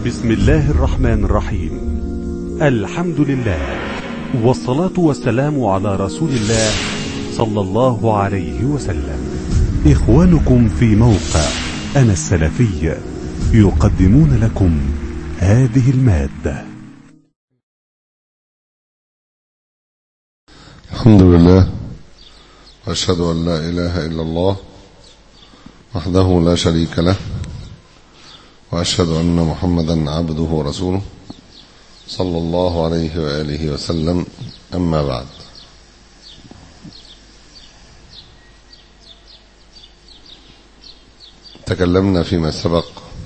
بسم الله الرحمن الرحيم الحمد لله والصلاة والسلام على رسول الله صلى الله عليه وسلم إخوانكم في موقع أنا السلفي يقدمون لكم هذه المادة الحمد لله واشهد ان لا اله الا الله وحده لا شريك له واشهد ان محمدا عبده ورسوله صلى الله عليه واله وسلم اما بعد تكلمنا فيما سبق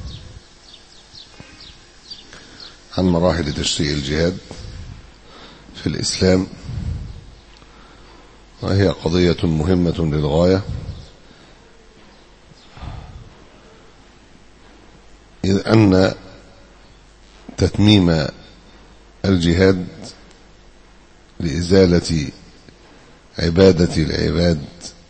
عن مراحل تشريع الجهاد في الاسلام وهي قضية مهمة للغاية إذ أن تتميم الجهاد لإزالة عبادة العباد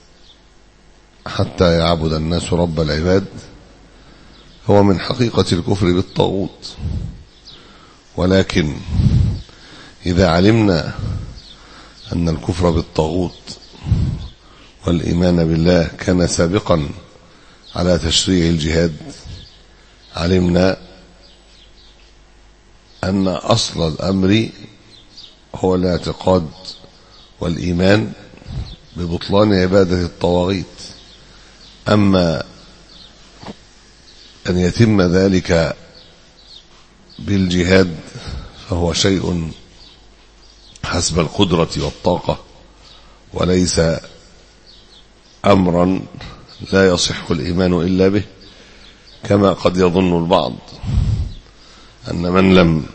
حتى يعبد الناس رب العباد هو من حقيقة الكفر بالطاغوت ولكن إذا علمنا أن الكفر بالطاغوت والإيمان بالله كان سابقا على تشريع الجهاد علمنا أن أصل الأمر هو الاعتقاد والإيمان ببطلان عبادة الطواغيت أما أن يتم ذلك بالجهاد فهو شيء حسب القدرة والطاقة وليس أمرا لا يصح الإيمان إلا به كما قد يظن البعض أن من لم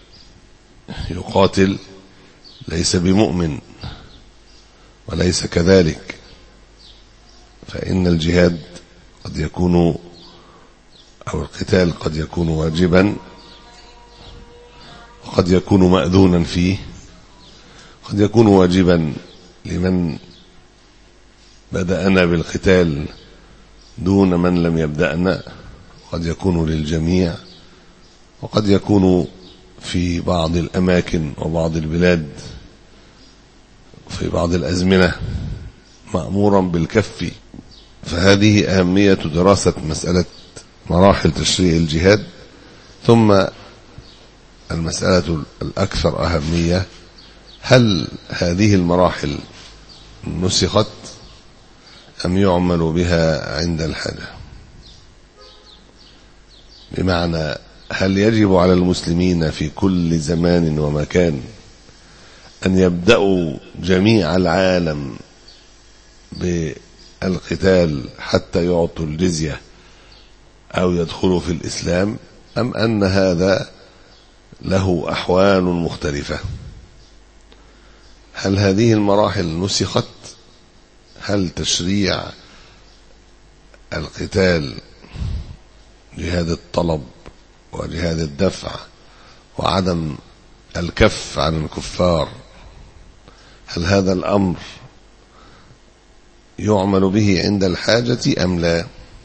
يقاتل ليس بمؤمن وليس كذلك فإن الجهاد قد يكون أو القتال قد يكون واجبا وقد يكون مأذونا فيه قد يكون واجبا لمن بدأنا بالقتال دون من لم يبدأنا قد يكون للجميع وقد يكون في بعض الأماكن وبعض البلاد في بعض الأزمنة مأمورا بالكف فهذه أهمية دراسة مسألة مراحل تشريع الجهاد ثم المسألة الأكثر أهمية هل هذه المراحل نسخت أم يعمل بها عند الحاجة بمعنى هل يجب على المسلمين في كل زمان ومكان أن يبدأوا جميع العالم بالقتال حتى يعطوا الجزية أو يدخلوا في الإسلام أم أن هذا له أحوال مختلفة هل هذه المراحل نسخت هل تشريع القتال جهاد الطلب وجهاد الدفع وعدم الكف عن الكفار هل هذا الأمر يعمل به عند الحاجة أم لا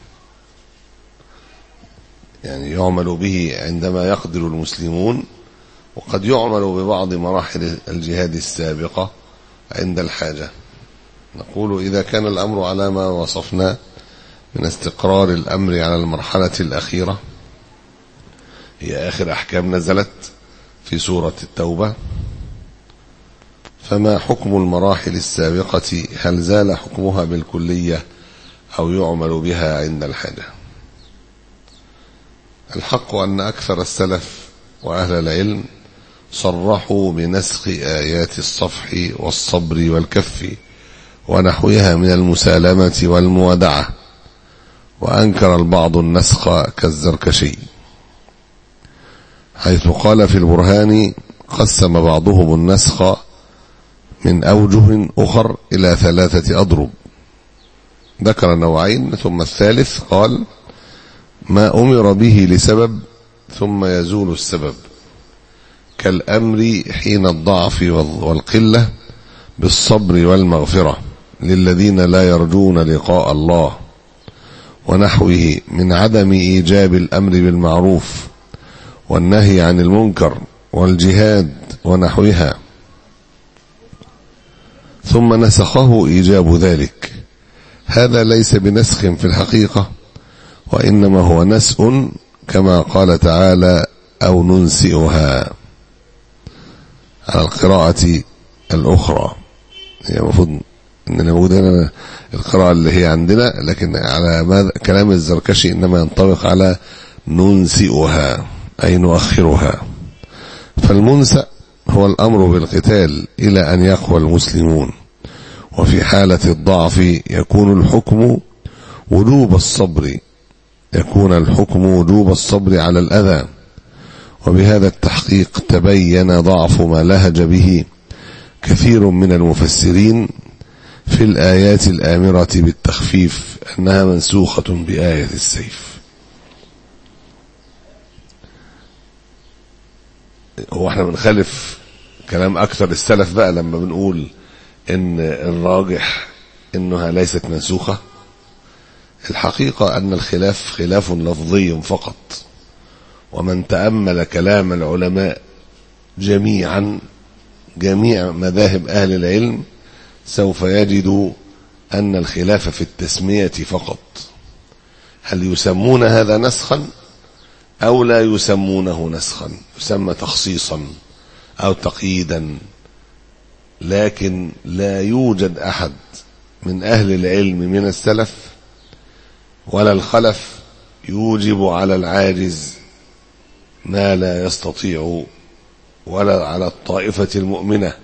يعني يعمل به عندما يقدر المسلمون وقد يعمل ببعض مراحل الجهاد السابقة عند الحاجة نقول إذا كان الأمر على ما وصفنا من استقرار الأمر على المرحلة الأخيرة هي آخر أحكام نزلت في سورة التوبة فما حكم المراحل السابقة هل زال حكمها بالكلية أو يعمل بها عند الحاجة الحق أن أكثر السلف وأهل العلم صرحوا بنسخ آيات الصفح والصبر والكف ونحوها من المسالمة والمودعة وأنكر البعض النسخ كالزركشي حيث قال في البرهان قسم بعضهم النسخ من أوجه أخر إلى ثلاثة أضرب ذكر نوعين ثم الثالث قال ما أمر به لسبب ثم يزول السبب كالأمر حين الضعف والقلة بالصبر والمغفرة للذين لا يرجون لقاء الله ونحوه من عدم إيجاب الأمر بالمعروف والنهي عن المنكر والجهاد ونحوها ثم نسخه إيجاب ذلك هذا ليس بنسخ في الحقيقة وإنما هو نسء كما قال تعالى أو ننسئها على القراءة الأخرى هي المفروض إننا موجود هنا القراءة اللي هي عندنا لكن على ماذا كلام الزركشي إنما ينطبق على ننسئها أي نؤخرها فالمنسأ هو الأمر بالقتال إلى أن يقوى المسلمون وفي حالة الضعف يكون الحكم وجوب الصبر يكون الحكم وجوب الصبر على الأذى وبهذا التحقيق تبين ضعف ما لهج به كثير من المفسرين في الآيات الآمرة بالتخفيف أنها منسوخة بآية السيف هو احنا بنخالف كلام أكثر السلف بقى لما بنقول إن الراجح إنها ليست منسوخة الحقيقة أن الخلاف خلاف لفظي فقط ومن تأمل كلام العلماء جميعا جميع مذاهب أهل العلم سوف يجد أن الخلاف في التسمية فقط هل يسمون هذا نسخا أو لا يسمونه نسخا يسمى تخصيصا أو تقييدا لكن لا يوجد أحد من أهل العلم من السلف ولا الخلف يوجب على العاجز ما لا يستطيع ولا على الطائفة المؤمنة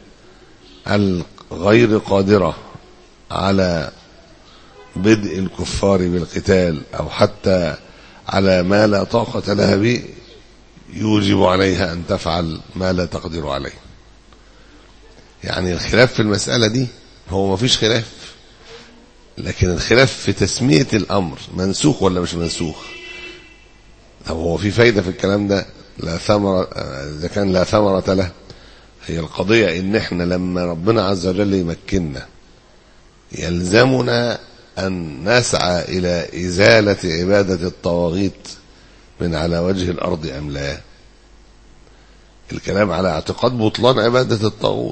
الغير قادرة على بدء الكفار بالقتال أو حتى على ما لا طاقة لها به يوجب عليها أن تفعل ما لا تقدر عليه يعني الخلاف في المسألة دي هو ما فيش خلاف لكن الخلاف في تسمية الأمر منسوخ ولا مش منسوخ طب هو في فايدة في الكلام ده لا ثمرة إذا كان لا ثمرة له هي القضية إن إحنا لما ربنا عز وجل يمكننا يلزمنا أن نسعى إلى إزالة عبادة الطواغيت من على وجه الأرض أم لا الكلام على اعتقاد بطلان عبادة الطاغوت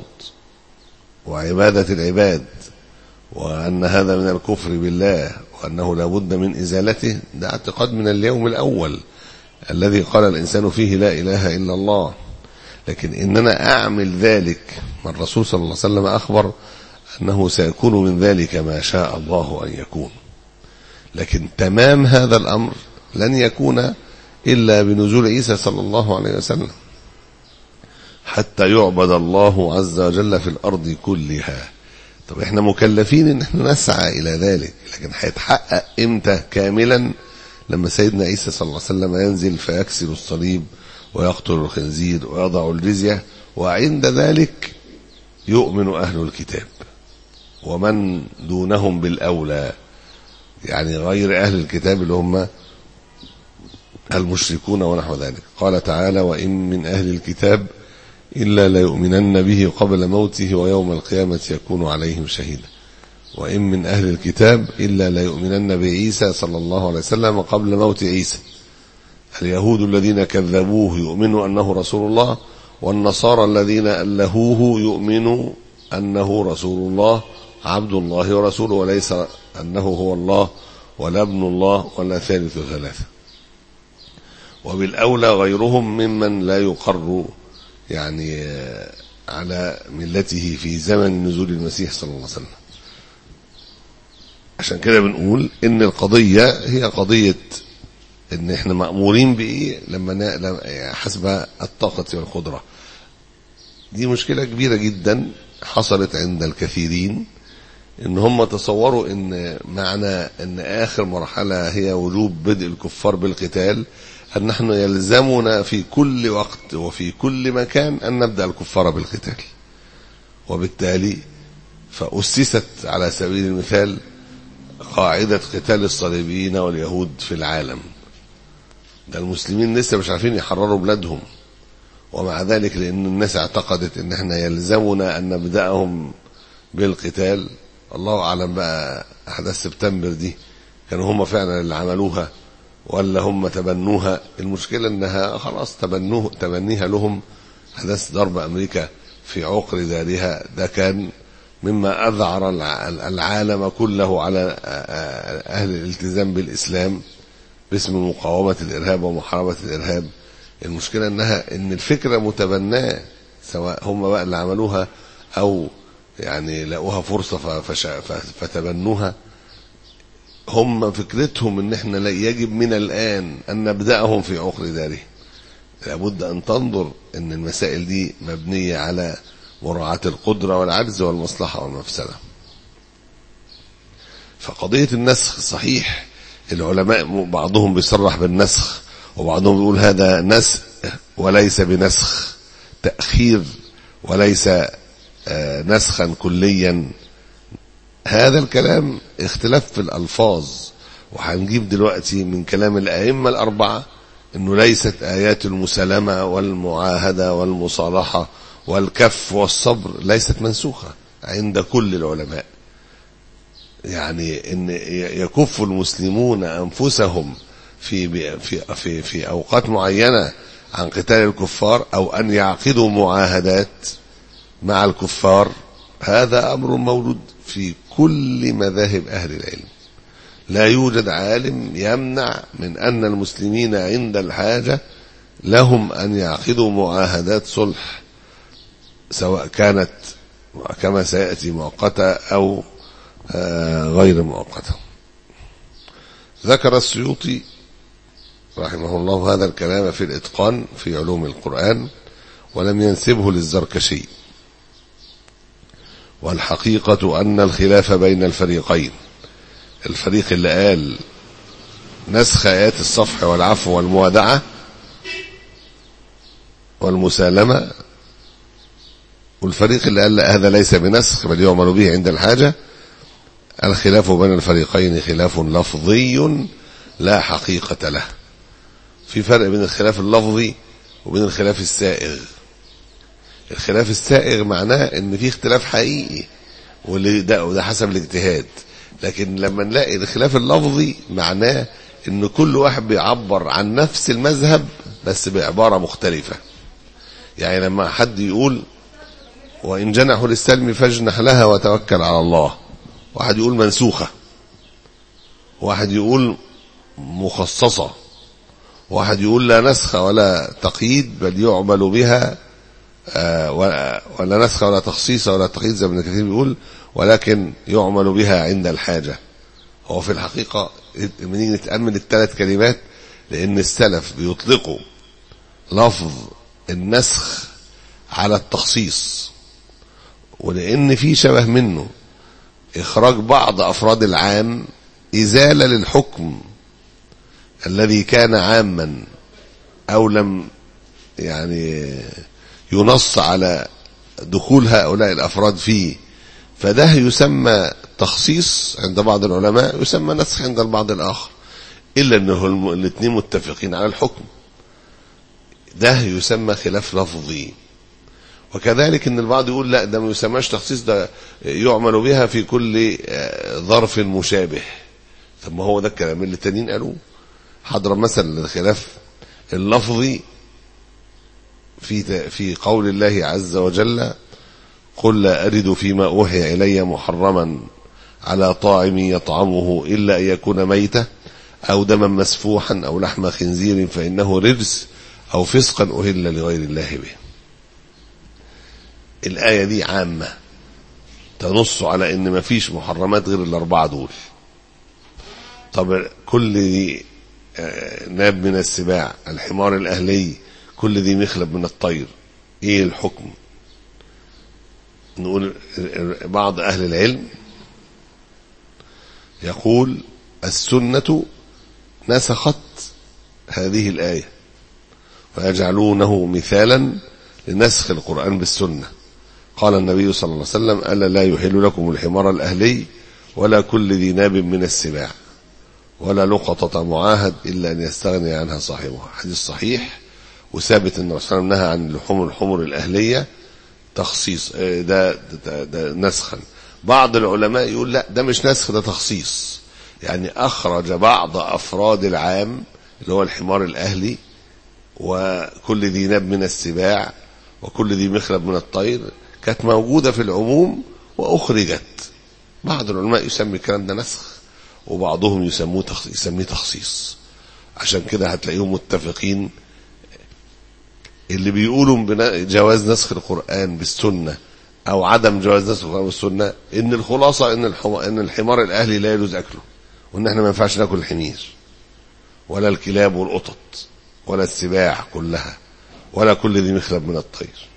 وعبادة العباد وأن هذا من الكفر بالله وأنه لا بد من إزالته ده اعتقاد من اليوم الأول الذي قال الإنسان فيه لا إله إلا الله لكن إن أنا أعمل ذلك ما الرسول صلى الله عليه وسلم أخبر أنه سيكون من ذلك ما شاء الله أن يكون لكن تمام هذا الأمر لن يكون إلا بنزول عيسى صلى الله عليه وسلم حتى يعبد الله عز وجل في الأرض كلها طب احنا مكلفين ان احنا نسعى الى ذلك لكن هيتحقق امتى كاملا لما سيدنا عيسى صلى الله عليه وسلم ينزل فيكسر الصليب ويقتل الخنزير ويضع الجزية وعند ذلك يؤمن أهل الكتاب ومن دونهم بالأولى يعني غير أهل الكتاب اللي هم المشركون ونحو ذلك قال تعالى وإن من أهل الكتاب إلا ليؤمنن به قبل موته ويوم القيامة يكون عليهم شهيدا وإن من أهل الكتاب إلا ليؤمنن بعيسى صلى الله عليه وسلم قبل موت عيسى اليهود الذين كذبوه يؤمنوا أنه رسول الله والنصارى الذين ألهوه يؤمنوا أنه رسول الله عبد الله ورسوله وليس أنه هو الله ولا ابن الله ولا ثالث ثلاثة وبالأولى غيرهم ممن لا يقر يعني على ملته في زمن نزول المسيح صلى الله عليه وسلم عشان كده بنقول ان القضية هي قضية ان احنا مأمورين بايه لما حسب الطاقة والقدرة دي مشكلة كبيرة جدا حصلت عند الكثيرين ان هم تصوروا ان معنى ان اخر مرحلة هي وجوب بدء الكفار بالقتال أن نحن يلزمنا في كل وقت وفي كل مكان أن نبدأ الكفار بالقتال وبالتالي فأسست على سبيل المثال قاعدة قتال الصليبيين واليهود في العالم ده المسلمين لسه مش عارفين يحرروا بلادهم ومع ذلك لأن الناس اعتقدت أن احنا يلزمنا أن نبدأهم بالقتال الله أعلم بقى أحداث سبتمبر دي كانوا هم فعلا اللي عملوها ولا هم تبنوها المشكلة انها خلاص تبنوه تبنيها لهم حدث ضرب امريكا في عقر دارها ده كان مما اذعر العالم كله على اهل الالتزام بالاسلام باسم مقاومة الارهاب ومحاربة الارهاب المشكلة انها ان الفكرة متبناة سواء هم بقى اللي عملوها او يعني لقوها فرصة فتبنوها هم فكرتهم ان احنا لا يجب من الان ان نبدأهم في عقر داره لابد ان تنظر ان المسائل دي مبنية على مراعاة القدرة والعجز والمصلحة والمفسدة فقضية النسخ صحيح العلماء بعضهم بيصرح بالنسخ وبعضهم بيقول هذا نسخ وليس بنسخ تأخير وليس نسخا كليا هذا الكلام اختلاف في الألفاظ وهنجيب دلوقتي من كلام الأئمة الأربعة أنه ليست آيات المسالمة والمعاهدة والمصالحة والكف والصبر ليست منسوخة عند كل العلماء يعني ان يكف المسلمون انفسهم في في في في اوقات معينه عن قتال الكفار او ان يعقدوا معاهدات مع الكفار هذا امر مولود في كل مذاهب اهل العلم لا يوجد عالم يمنع من ان المسلمين عند الحاجه لهم ان يعقدوا معاهدات صلح سواء كانت كما سياتي مؤقته او غير مؤقته ذكر السيوطي رحمه الله هذا الكلام في الاتقان في علوم القران ولم ينسبه للزركشي والحقيقة أن الخلاف بين الفريقين الفريق اللي قال نسخ آيات الصفح والعفو والموادعة والمسالمة والفريق اللي قال لا هذا ليس بنسخ بل يعمل به عند الحاجة الخلاف بين الفريقين خلاف لفظي لا حقيقة له في فرق بين الخلاف اللفظي وبين الخلاف السائغ الخلاف السائغ معناه ان في اختلاف حقيقي واللي ده وده حسب الاجتهاد لكن لما نلاقي الخلاف اللفظي معناه ان كل واحد بيعبر عن نفس المذهب بس بعبارة مختلفة يعني لما حد يقول وإن جنحوا للسلم فاجنح لها وتوكل على الله واحد يقول منسوخة واحد يقول مخصصة واحد يقول لا نسخ ولا تقييد بل يعمل بها آه ولا نسخ ولا تخصيص ولا تقييد زي ابن كثير بيقول ولكن يعمل بها عند الحاجة هو في الحقيقة لما نيجي نتأمل الثلاث كلمات لأن السلف بيطلقوا لفظ النسخ على التخصيص ولأن في شبه منه إخراج بعض أفراد العام إزالة للحكم الذي كان عاما أو لم يعني ينص على دخول هؤلاء الأفراد فيه فده يسمى تخصيص عند بعض العلماء يسمى نسخ عند البعض الآخر إلا أنه الاثنين متفقين على الحكم ده يسمى خلاف لفظي وكذلك ان البعض يقول لا ده ما يسماش تخصيص ده يعمل بها في كل ظرف مشابه طب ما هو ده الكلام اللي التانيين قالوه حضر مثلا الخلاف اللفظي في في قول الله عز وجل قل لا أرد فيما أوحي إلي محرما على طاعم يطعمه إلا أن يكون ميتة أو دما مسفوحا أو لحم خنزير فإنه رجس أو فسقا أهل لغير الله به الآية دي عامة تنص على إن مفيش محرمات غير الأربعة دول طب كل دي ناب من السباع الحمار الأهلي كل دي مخلب من الطير ايه الحكم نقول بعض اهل العلم يقول السنة نسخت هذه الآية ويجعلونه مثالا لنسخ القرآن بالسنة قال النبي صلى الله عليه وسلم ألا لا يحل لكم الحمار الأهلي ولا كل ذي ناب من السباع ولا لقطة معاهد إلا أن يستغني عنها صاحبها حديث صحيح وثابت ان الرسول نهى عن لحوم الحمر الاهليه تخصيص ده, ده, ده نسخا بعض العلماء يقول لا ده مش نسخ ده تخصيص يعني اخرج بعض افراد العام اللي هو الحمار الأهلي وكل ذي ناب من السباع وكل ذي مخلب من الطير كانت موجودة في العموم وأخرجت بعض العلماء يسمي الكلام ده نسخ وبعضهم يسموه تخ... يسميه تخصيص عشان كده هتلاقيهم متفقين اللي بيقولوا بنا... جواز نسخ القرآن بالسنة أو عدم جواز نسخ القرآن بالسنة إن الخلاصة إن الحم... إن الحمار الأهلي لا يجوز أكله وإن إحنا ما ينفعش ناكل الحمير ولا الكلاب والقطط ولا السباع كلها ولا كل ذي مخلب من الطير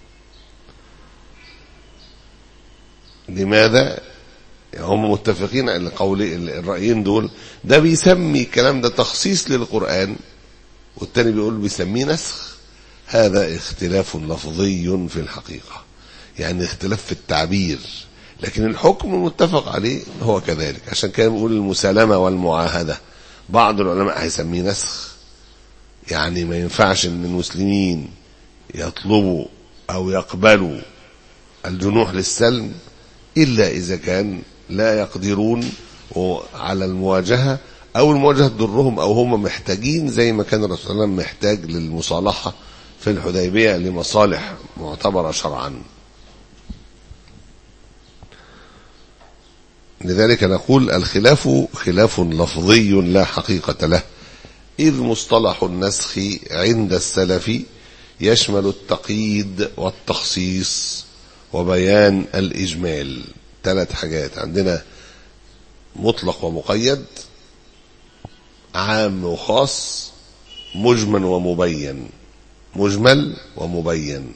لماذا هم متفقين على القول الرأيين دول ده بيسمي الكلام ده تخصيص للقرآن والتاني بيقول بيسميه نسخ هذا اختلاف لفظي في الحقيقة يعني اختلاف في التعبير لكن الحكم المتفق عليه هو كذلك عشان كده بيقول المسالمة والمعاهدة بعض العلماء هيسميه نسخ يعني ما ينفعش ان المسلمين يطلبوا او يقبلوا الجنوح للسلم الا اذا كان لا يقدرون على المواجهة او المواجهة تضرهم او هم محتاجين زي ما كان الرسول صلى الله عليه وسلم محتاج للمصالحة في الحديبية لمصالح معتبرة شرعا لذلك نقول الخلاف خلاف لفظي لا حقيقة له إذ مصطلح النسخ عند السلف يشمل التقييد والتخصيص وبيان الإجمال ثلاث حاجات عندنا مطلق ومقيد عام وخاص مجمل ومبين مجمل ومبين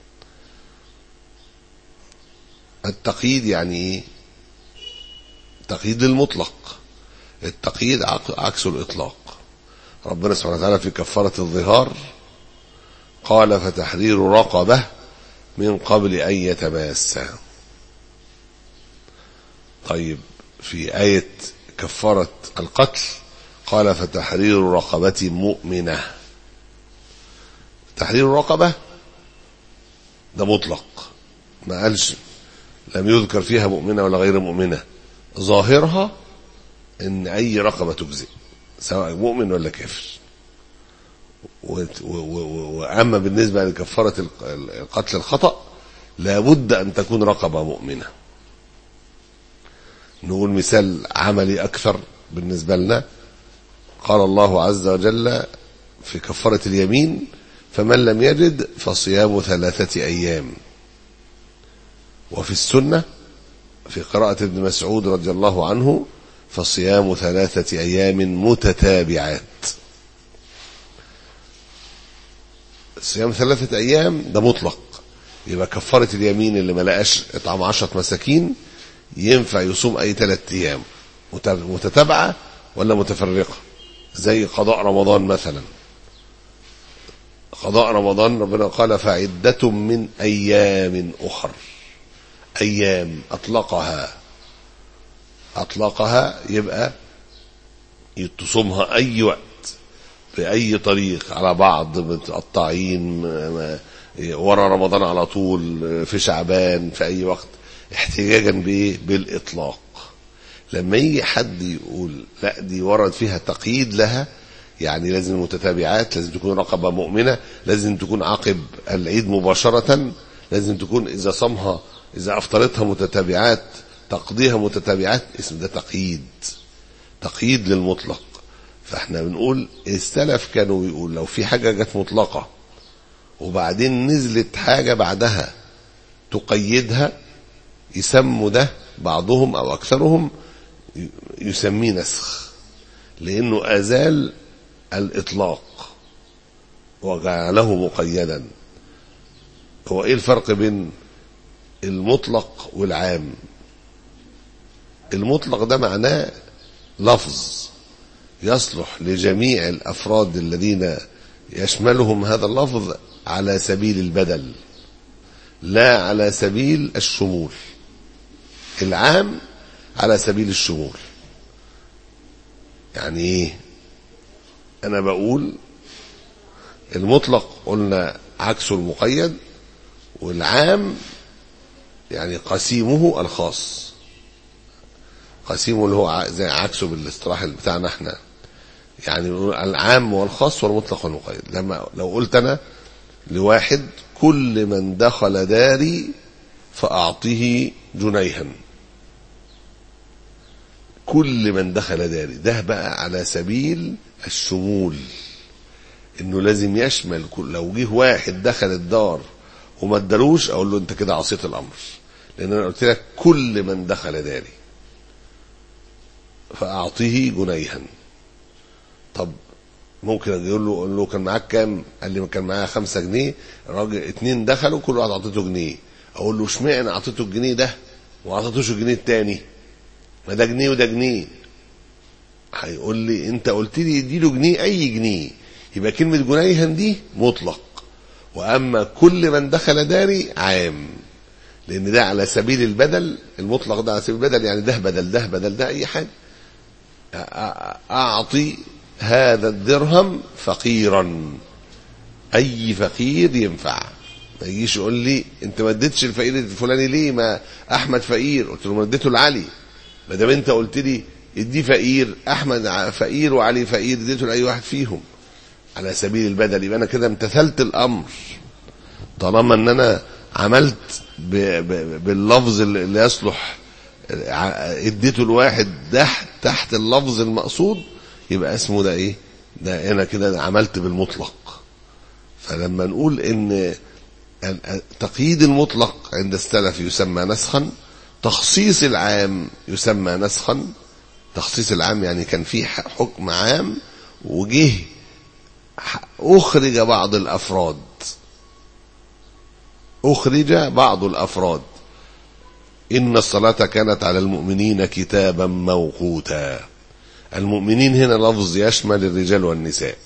التقييد يعني ايه تقييد المطلق التقييد عكس الإطلاق ربنا سبحانه وتعالى في كفارة الظهار قال فتحرير رقبة من قبل أن يتماسا طيب في آية كفارة القتل قال فتحرير رقبة مؤمنة تحرير رقبة ده مطلق ما قالش لم يذكر فيها مؤمنة ولا غير مؤمنة ظاهرها ان اي رقبة تجزئ سواء مؤمن ولا كافر واما بالنسبة لكفارة القتل الخطأ لابد ان تكون رقبة مؤمنة نقول مثال عملي اكثر بالنسبة لنا قال الله عز وجل في كفارة اليمين فمن لم يجد فصيام ثلاثة ايام وفي السنة في قراءة ابن مسعود رضي الله عنه فصيام ثلاثة أيام متتابعات صيام ثلاثة أيام ده مطلق يبقى كفارة اليمين اللي ما لقاش إطعام عشرة مساكين ينفع يصوم أي ثلاثة أيام متتابعة ولا متفرقة زي قضاء رمضان مثلا قضاء رمضان ربنا قال فعدة من أيام أخر أيام أطلقها أطلقها يبقى تصومها أي وقت بأي طريق على بعض متقطعين ورا رمضان على طول في شعبان في أي وقت احتجاجا بإيه بالإطلاق لما يجي حد يقول لا دي ورد فيها تقييد لها يعني لازم متتابعات لازم تكون رقبة مؤمنة لازم تكون عقب العيد مباشرة لازم تكون إذا صامها إذا أفطرتها متتابعات تقضيها متتابعات اسم ده تقييد تقييد للمطلق فاحنا بنقول السلف كانوا بيقول لو في حاجة جت مطلقة وبعدين نزلت حاجة بعدها تقيدها يسموا ده بعضهم أو أكثرهم يسميه نسخ لأنه أزال الإطلاق وجعله مقيدا هو إيه الفرق بين المطلق والعام المطلق ده معناه لفظ يصلح لجميع الأفراد الذين يشملهم هذا اللفظ على سبيل البدل لا على سبيل الشمول العام على سبيل الشمول يعني ايه انا بقول المطلق قلنا عكسه المقيد والعام يعني قسيمه الخاص قسيمه اللي هو زي عكسه بالاصطلاح بتاعنا احنا يعني العام والخاص والمطلق والمقيد لما لو قلت انا لواحد كل من دخل داري فاعطه جنيها كل من دخل داري ده بقى على سبيل الشمول انه لازم يشمل كل لو جه واحد دخل الدار وما ادالوش اقول له انت كده عصيت الامر لان انا قلت لك كل من دخل داري فاعطيه جنيها طب ممكن اقول له اقول له كان معاك كام؟ قال لي كان معايا خمسة جنيه الراجل اتنين دخلوا كل واحد اعطيته جنيه اقول له اشمعنى اعطيته الجنيه ده وما اعطيتوش الجنيه التاني؟ ما ده جنيه وده جنيه هيقول لي انت قلت لي اديله جنيه اي جنيه يبقى كلمة جنيها دي مطلق واما كل من دخل داري عام لان ده على سبيل البدل المطلق ده على سبيل البدل يعني ده بدل ده بدل ده اي حاجه اعطي هذا الدرهم فقيرا اي فقير ينفع ما يجيش يقول لي انت ما اديتش الفقير الفلاني ليه ما احمد فقير قلت له ما اديته لعلي ما دام انت قلت لي اديه فقير احمد فقير وعلي فقير اديته لاي واحد فيهم على سبيل البدل يبقى انا كده امتثلت الامر طالما ان انا عملت ب ب باللفظ اللي يصلح اديته الواحد تحت تحت اللفظ المقصود يبقى اسمه ده ايه ده انا كده عملت بالمطلق فلما نقول ان تقييد المطلق عند السلف يسمى نسخا تخصيص العام يسمى نسخا تخصيص العام يعني كان في حكم عام وجه أخرج بعض الأفراد أخرج بعض الأفراد إن الصلاة كانت على المؤمنين كتابا موقوتا المؤمنين هنا لفظ يشمل الرجال والنساء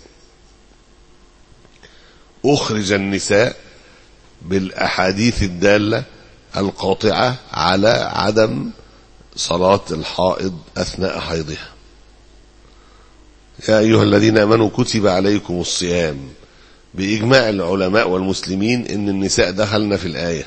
أخرج النساء بالأحاديث الدالة القاطعة على عدم صلاة الحائض أثناء حيضها يا أيها الذين آمنوا كتب عليكم الصيام بإجماع العلماء والمسلمين إن النساء دخلنا في الآية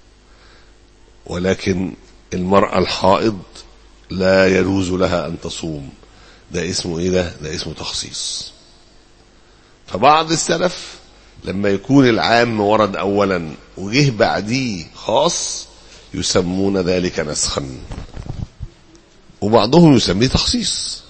ولكن المرأة الحائض لا يجوز لها أن تصوم ده اسمه إيه ده؟ ده اسمه تخصيص فبعض السلف لما يكون العام ورد أولا وجه بعديه خاص يسمون ذلك نسخا وبعضهم يسميه تخصيص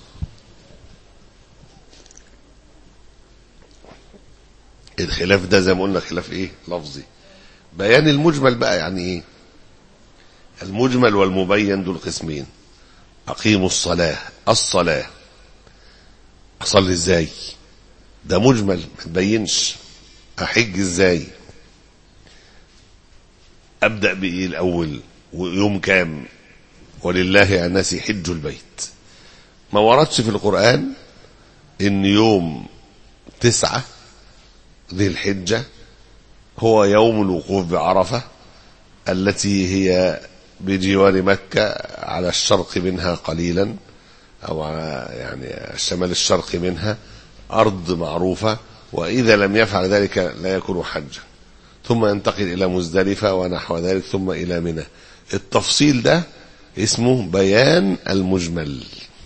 الخلاف ده زي ما قلنا خلاف ايه لفظي بيان المجمل بقى يعني ايه المجمل والمبين دول قسمين اقيموا الصلاة الصلاة اصلي ازاي ده مجمل ما تبينش احج ازاي ابدأ بايه الاول ويوم كام ولله على الناس حج البيت ما وردش في القرآن ان يوم تسعة ذي الحجة هو يوم الوقوف بعرفة التي هي بجوار مكة على الشرق منها قليلا أو على يعني الشمال الشرقي منها أرض معروفة وإذا لم يفعل ذلك لا يكون حجا ثم ينتقل إلى مزدلفة ونحو ذلك ثم إلى منى التفصيل ده اسمه بيان المجمل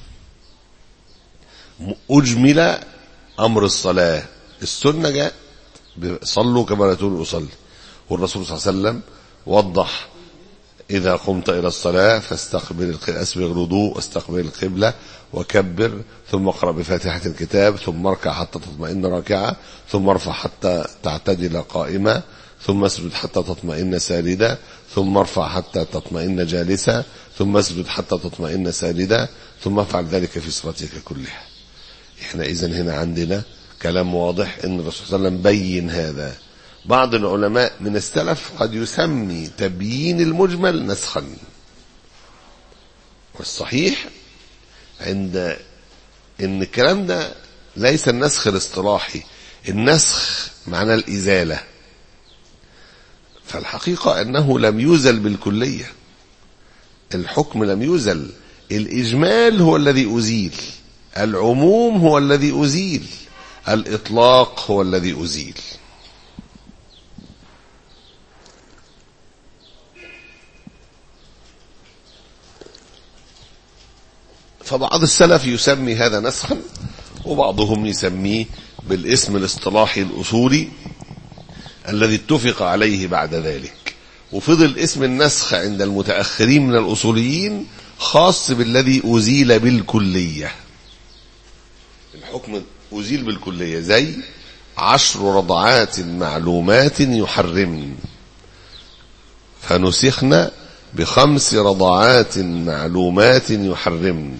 أجمل أمر الصلاة السنة جاء صلوا كما لا تقول أصلي والرسول صلى الله عليه وسلم وضح إذا قمت إلى الصلاة فاستقبل أسبغ الوضوء واستقبل القبلة وكبر ثم اقرأ بفاتحة الكتاب ثم اركع حتى تطمئن راكعة ثم ارفع حتى تعتدل قائمة ثم اسجد حتى تطمئن ساجدة ثم ارفع حتى تطمئن جالسة ثم اسجد حتى تطمئن ساجدة ثم افعل ذلك في صلاتك كلها احنا اذا هنا عندنا كلام واضح ان الرسول صلى الله عليه وسلم بين هذا بعض العلماء من السلف قد يسمي تبيين المجمل نسخا والصحيح عند ان الكلام ده ليس النسخ الاصطلاحي النسخ معنى الازاله فالحقيقه انه لم يزل بالكليه الحكم لم يزل الاجمال هو الذي ازيل العموم هو الذي ازيل الاطلاق هو الذي ازيل فبعض السلف يسمي هذا نسخا وبعضهم يسميه بالاسم الاصطلاحي الأصولي الذي اتفق عليه بعد ذلك وفضل اسم النسخ عند المتأخرين من الأصوليين خاص بالذي أزيل بالكلية الحكم أزيل بالكلية زي عشر رضعات معلومات يحرمن فنسخنا بخمس رضعات معلومات يحرمن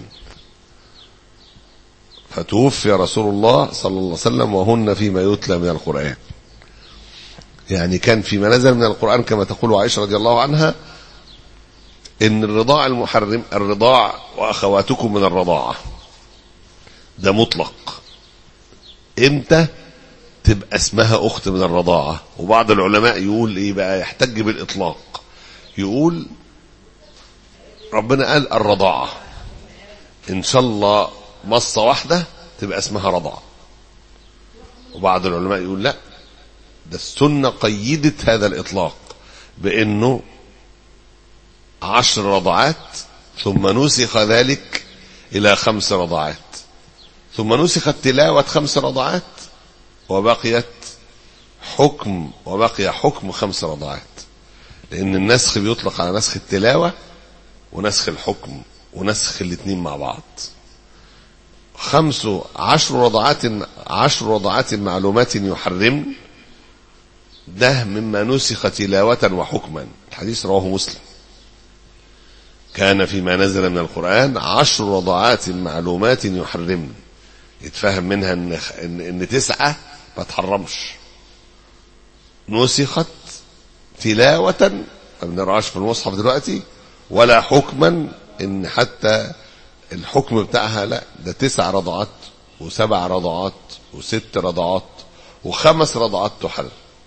فتوفي رسول الله صلى الله عليه وسلم وهن فيما يتلى من القرآن يعني كان فيما نزل من القرآن كما تقول عائشة رضي الله عنها ان الرضاع المحرم الرضاع واخواتكم من الرضاعة ده مطلق امتى تبقى اسمها اخت من الرضاعة وبعض العلماء يقول ايه بقى يحتج بالاطلاق يقول ربنا قال الرضاعة ان شاء الله مصة واحدة تبقى اسمها رضع وبعض العلماء يقول لا ده السنة قيدت هذا الإطلاق بأنه عشر رضعات ثم نسخ ذلك إلى خمس رضعات ثم نسخت تلاوة خمس رضعات وبقيت حكم وبقي حكم خمس رضعات لأن النسخ بيطلق على نسخ التلاوة ونسخ الحكم ونسخ الاثنين مع بعض خمس عشر رضعات عشر رضعات معلومات يحرم ده مما نسخ تلاوة وحكما الحديث رواه مسلم كان فيما نزل من القرآن عشر رضعات معلومات يحرمن يتفهم منها ان ان, إن تسعة ما تحرمش نسخت تلاوة ما بنقراش في المصحف دلوقتي ولا حكما ان حتى الحكم بتاعها لا ده تسع رضعات وسبع رضعات وست رضعات وخمس رضعات تحرم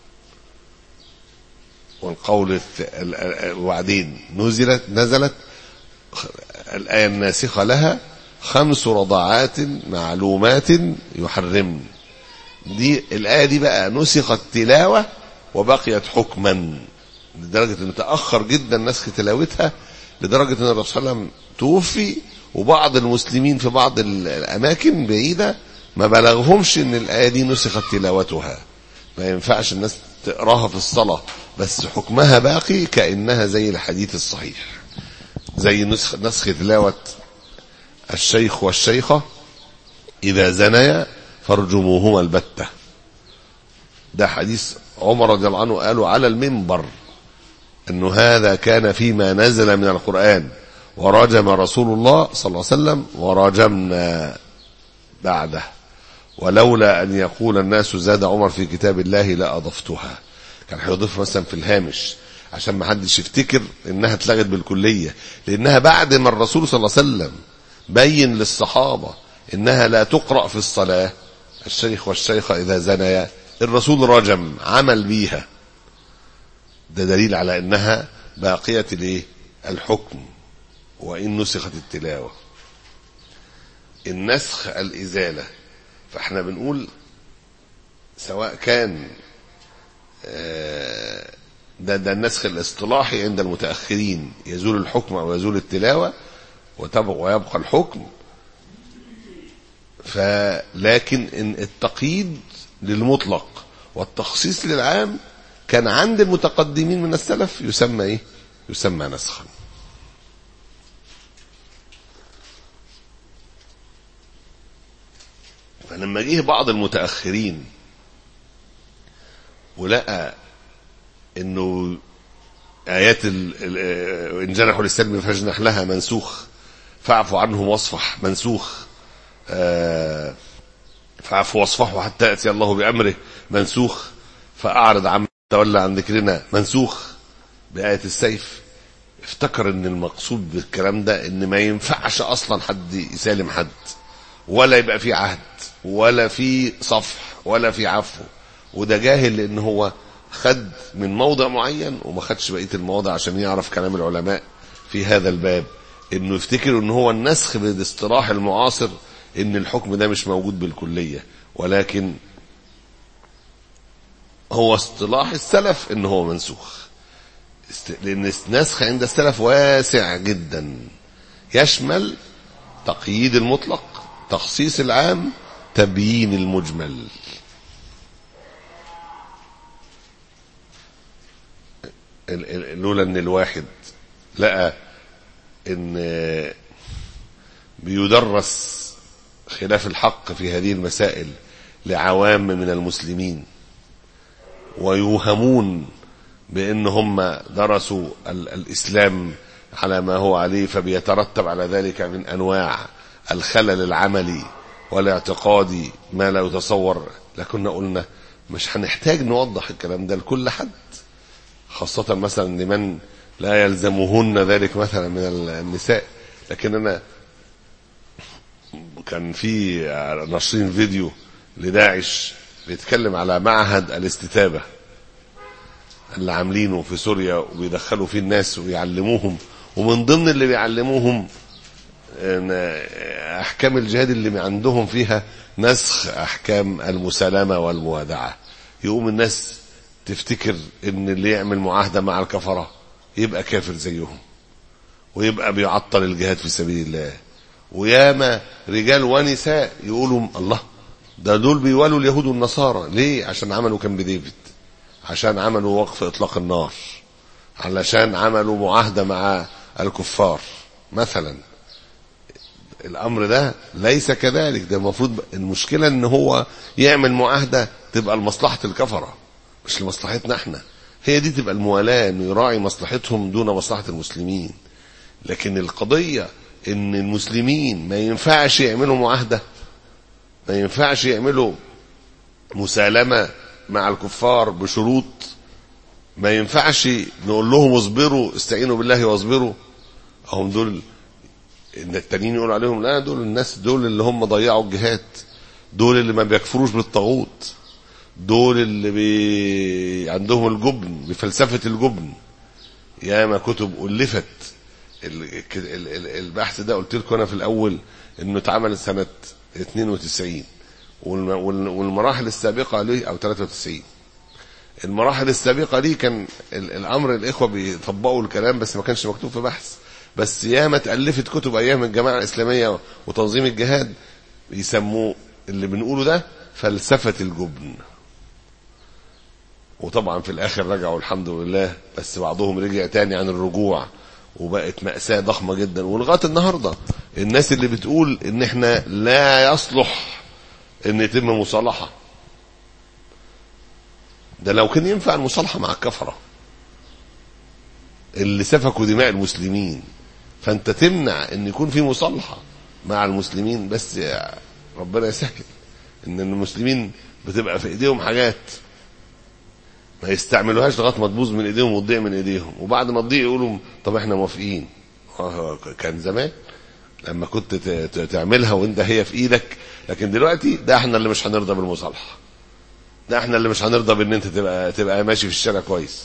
والقول وبعدين نزلت نزلت الآية الناسخة لها خمس رضعات معلومات يحرمن دي الآية دي بقى نسخت تلاوة وبقيت حكما لدرجة ان تأخر جدا نسخ تلاوتها لدرجة ان الرسول صلى الله عليه وسلم توفي وبعض المسلمين في بعض الأماكن بعيدة ما بلغهمش ان الآية دي نسخت تلاوتها ما ينفعش الناس تقراها في الصلاة بس حكمها باقي كأنها زي الحديث الصحيح زي نسخ, نسخ تلاوة الشيخ والشيخة إذا زنيا فارجموهما البتة ده حديث عمر رضي الله عنه قالوا على المنبر أنه هذا كان فيما نزل من القرآن ورجم رسول الله صلى الله عليه وسلم ورجمنا بعده ولولا أن يقول الناس زاد عمر في كتاب الله لأضفتها كان هيضيف مثلا في الهامش عشان ما حدش يفتكر انها اتلغت بالكلية لانها بعد ما الرسول صلى الله عليه وسلم بين للصحابة انها لا تقرأ في الصلاة الشيخ والشيخة اذا زنيا الرسول رجم عمل بيها ده دليل على انها باقية الايه الحكم وان نسخت التلاوة النسخ الازالة فاحنا بنقول سواء كان ده ده النسخ الاصطلاحي عند المتأخرين يزول الحكم أو يزول التلاوة وتبقى ويبقى الحكم فلكن إن التقييد للمطلق والتخصيص للعام كان عند المتقدمين من السلف يسمى ايه يسمى نسخا فلما جه بعض المتأخرين ولقى انه ايات ان جنحوا للسلم فاجنح لها منسوخ فاعفوا عنهم واصفح منسوخ فاعفوا واصفحوا حتى ياتي الله بامره منسوخ فاعرض عن تولى عن ذكرنا منسوخ بآية السيف افتكر ان المقصود بالكلام ده ان ما ينفعش اصلا حد يسالم حد ولا يبقى في عهد ولا في صفح ولا في عفو وده جاهل لان هو خد من موضع معين وما خدش بقيه المواضع عشان يعرف كلام العلماء في هذا الباب انه يفتكر ان هو النسخ بالاصطلاح المعاصر ان الحكم ده مش موجود بالكليه ولكن هو اصطلاح السلف ان هو منسوخ لان النسخ عند السلف واسع جدا يشمل تقييد المطلق تخصيص العام تبيين المجمل لولا ان الواحد لقى ان بيدرس خلاف الحق في هذه المسائل لعوام من المسلمين ويوهمون بان هم درسوا الاسلام على ما هو عليه فبيترتب على ذلك من انواع الخلل العملي والاعتقادي ما لا يتصور لكنا قلنا مش هنحتاج نوضح الكلام ده لكل حد خاصة مثلا لمن لا يلزمهن ذلك مثلا من النساء لكن انا كان في ناشرين فيديو لداعش بيتكلم على معهد الاستتابة اللي عاملينه في سوريا وبيدخلوا فيه الناس ويعلموهم ومن ضمن اللي بيعلموهم احكام الجهاد اللي عندهم فيها نسخ احكام المسالمه والموادعه يقوم الناس تفتكر ان اللي يعمل معاهده مع الكفره يبقى كافر زيهم ويبقى بيعطل الجهاد في سبيل الله وياما رجال ونساء يقولوا الله ده دول بيوالوا اليهود والنصارى ليه عشان عملوا كامب ديفيد عشان عملوا وقف اطلاق النار علشان عملوا معاهده مع الكفار مثلا الامر ده ليس كذلك ده المفروض المشكله ان هو يعمل معاهده تبقى لمصلحه الكفره مش لمصلحتنا احنا هي دي تبقى الموالاه انه يراعي مصلحتهم دون مصلحه المسلمين لكن القضيه ان المسلمين ما ينفعش يعملوا معاهده ما ينفعش يعملوا مسالمه مع الكفار بشروط ما ينفعش نقول لهم اصبروا استعينوا بالله واصبروا هم دول ان التانيين يقولوا عليهم لا دول الناس دول اللي هم ضيعوا الجهاد دول اللي ما بيكفروش بالطاغوت دول اللي بي... عندهم الجبن بفلسفة الجبن ياما كتب ألفت ال... ال... البحث ده قلت لكم أنا في الأول إنه اتعمل سنة 92 والمراحل السابقة ليه أو 93 المراحل السابقة ليه كان الأمر الإخوة بيطبقوا الكلام بس ما كانش مكتوب في بحث بس ياما اتألفت كتب أيام الجماعة الإسلامية وتنظيم الجهاد يسموه اللي بنقوله ده فلسفة الجبن وطبعا في الآخر رجعوا الحمد لله بس بعضهم رجع تاني عن الرجوع وبقت مأساة ضخمة جدا ولغاية النهاردة الناس اللي بتقول ان احنا لا يصلح ان يتم مصالحة ده لو كان ينفع المصالحة مع الكفرة اللي سفكوا دماء المسلمين فانت تمنع ان يكون في مصالحة مع المسلمين بس يا ربنا يسهل ان المسلمين بتبقى في ايديهم حاجات ما يستعملوهاش لغايه ما تبوظ من ايديهم وتضيع من ايديهم وبعد ما تضيع يقولوا طب احنا موافقين كان زمان لما كنت تعملها وانت هي في ايدك لكن دلوقتي ده احنا اللي مش هنرضى بالمصالحه ده احنا اللي مش هنرضى بان انت تبقى تبقى ماشي في الشارع كويس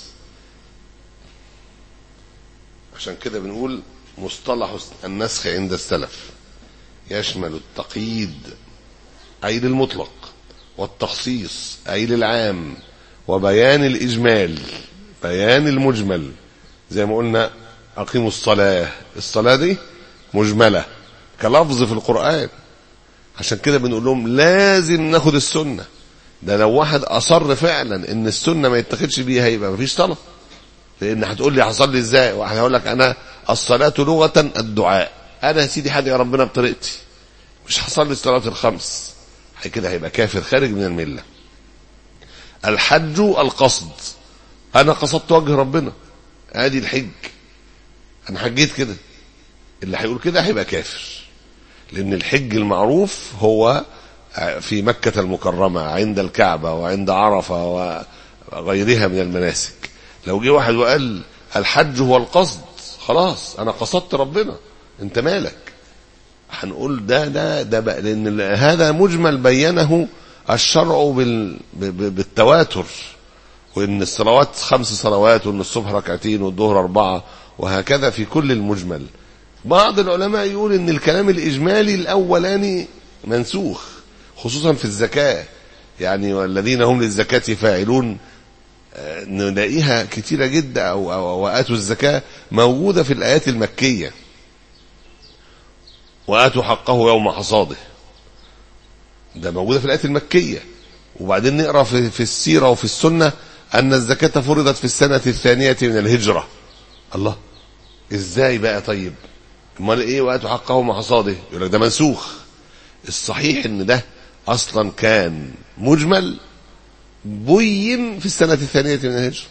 عشان كده بنقول مصطلح النسخ عند السلف يشمل التقييد أي للمطلق والتخصيص أي للعام وبيان الإجمال بيان المجمل زي ما قلنا أقيموا الصلاة الصلاة دي مجملة كلفظ في القرآن عشان كده بنقول لهم لازم ناخد السنة ده لو واحد أصر فعلا إن السنة ما يتخذش بيها يبقى مفيش صلاة لأن هتقول لي هصلي إزاي واحد هيقول لك أنا الصلاة لغة الدعاء أنا يا سيدي حاجة يا ربنا بطريقتي مش هصلي الصلاة الخمس كده هيبقى كافر خارج من الملة الحج القصد انا قصدت وجه ربنا ادي الحج انا حجيت كده اللي هيقول كده هيبقى كافر لان الحج المعروف هو في مكة المكرمة عند الكعبة وعند عرفة وغيرها من المناسك لو جه واحد وقال الحج هو القصد خلاص انا قصدت ربنا انت مالك هنقول ده ده ده بقى لان هذا مجمل بينه الشرع بال بالتواتر وان الصلوات خمس صلوات وان الصبح ركعتين والظهر اربعه وهكذا في كل المجمل بعض العلماء يقول ان الكلام الاجمالي الاولاني منسوخ خصوصا في الزكاه يعني والذين هم للزكاه فاعلون نلاقيها كتيره جدا او, أو واتوا الزكاه موجوده في الايات المكيه وآتوا حقه يوم حصاده ده موجودة في الآيات المكية وبعدين نقرأ في, في السيرة وفي السنة أن الزكاة فرضت في السنة الثانية من الهجرة الله ازاي بقى طيب امال ايه وقت حقه مع حصاده يقول لك ده منسوخ الصحيح ان ده اصلا كان مجمل بين في السنة الثانية من الهجرة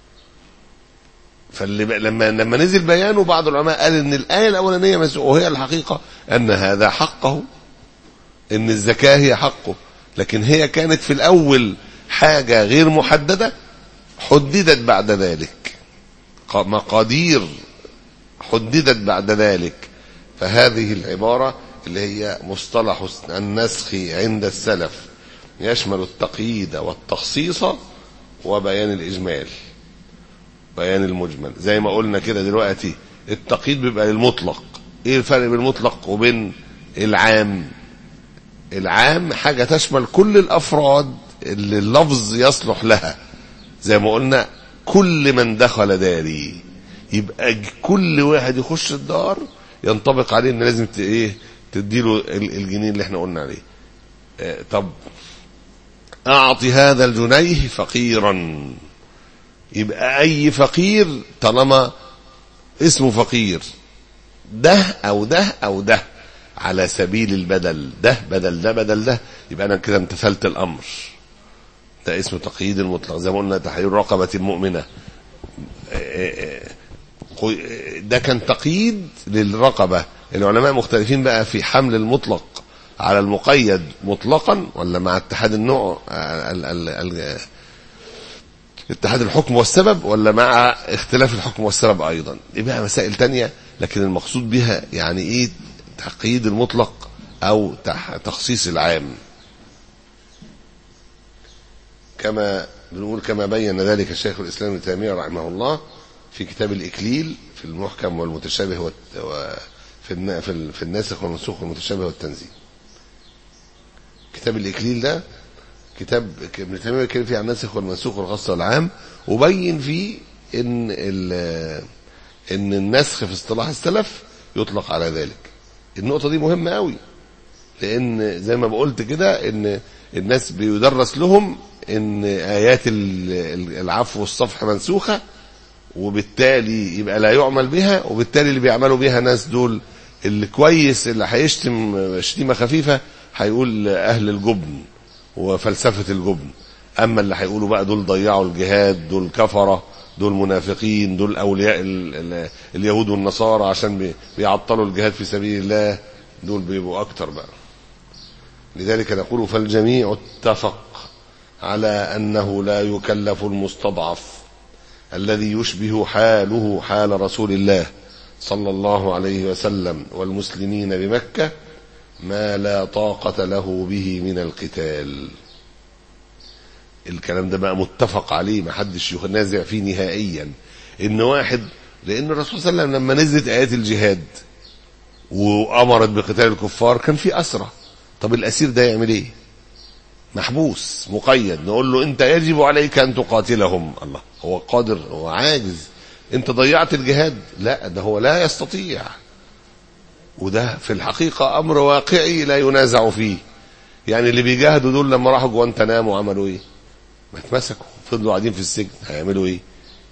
فاللي بقى لما لما نزل بيانه بعض العلماء قال ان الايه الاولانيه مسؤول وهي الحقيقه ان هذا حقه ان الزكاه هي حقه لكن هي كانت في الاول حاجه غير محدده حددت بعد ذلك مقادير حددت بعد ذلك فهذه العباره اللي هي مصطلح النسخ عند السلف يشمل التقييد والتخصيص وبيان الاجمال بيان المجمل زي ما قلنا كده دلوقتي التقييد بيبقى للمطلق ايه الفرق بين المطلق وبين العام العام حاجة تشمل كل الافراد اللي اللفظ يصلح لها زي ما قلنا كل من دخل داري يبقى كل واحد يخش الدار ينطبق عليه ان لازم ايه تديله الجنيه اللي احنا قلنا عليه اه طب اعطي هذا الجنيه فقيرا يبقى اي فقير طالما اسمه فقير ده او ده او ده على سبيل البدل ده بدل ده بدل ده يبقى انا كده امتثلت الامر ده اسمه تقييد المطلق زي ما قلنا تحرير رقبة مؤمنة ده كان تقييد للرقبة العلماء مختلفين بقى في حمل المطلق على المقيد مطلقا ولا مع اتحاد النوع ال ال ال اتحاد الحكم والسبب ولا مع اختلاف الحكم والسبب ايضا دي بقى مسائل تانية لكن المقصود بها يعني ايه تقييد المطلق او تخصيص العام كما بنقول كما بين ذلك الشيخ الاسلام ابن تيميه رحمه الله في كتاب الاكليل في المحكم والمتشابه في في الناسخ والمنسوخ والمتشابه والتنزيل كتاب الاكليل ده كتاب ابن تيميه بيتكلم فيه عن الناسخ والمنسوخ والخاص والعام وبين فيه ان ان النسخ في اصطلاح السلف يطلق على ذلك النقطه دي مهمه قوي لان زي ما بقولت كده ان الناس بيدرس لهم ان ايات العفو والصفح منسوخه وبالتالي يبقى لا يعمل بها وبالتالي اللي بيعملوا بيها ناس دول اللي كويس اللي هيشتم شتيمه خفيفه هيقول اهل الجبن وفلسفة الجبن أما اللي هيقولوا بقى دول ضيعوا الجهاد دول كفرة دول منافقين دول أولياء ال ال اليهود والنصارى عشان بيعطلوا الجهاد في سبيل الله دول بيبقوا أكتر بقى لذلك نقول فالجميع اتفق على أنه لا يكلف المستضعف الذي يشبه حاله حال رسول الله صلى الله عليه وسلم والمسلمين بمكة ما لا طاقة له به من القتال الكلام ده بقى متفق عليه ما حدش ينازع فيه نهائيا ان واحد لان الرسول صلى الله عليه وسلم لما نزلت ايات الجهاد وامرت بقتال الكفار كان في اسرى طب الاسير ده يعمل ايه محبوس مقيد نقول له انت يجب عليك ان تقاتلهم الله هو قادر هو عاجز انت ضيعت الجهاد لا ده هو لا يستطيع وده في الحقيقة أمر واقعي لا ينازع فيه يعني اللي بيجاهدوا دول لما راحوا جوانتنامو عملوا ايه ما اتمسكوا فضلوا قاعدين في السجن هيعملوا ايه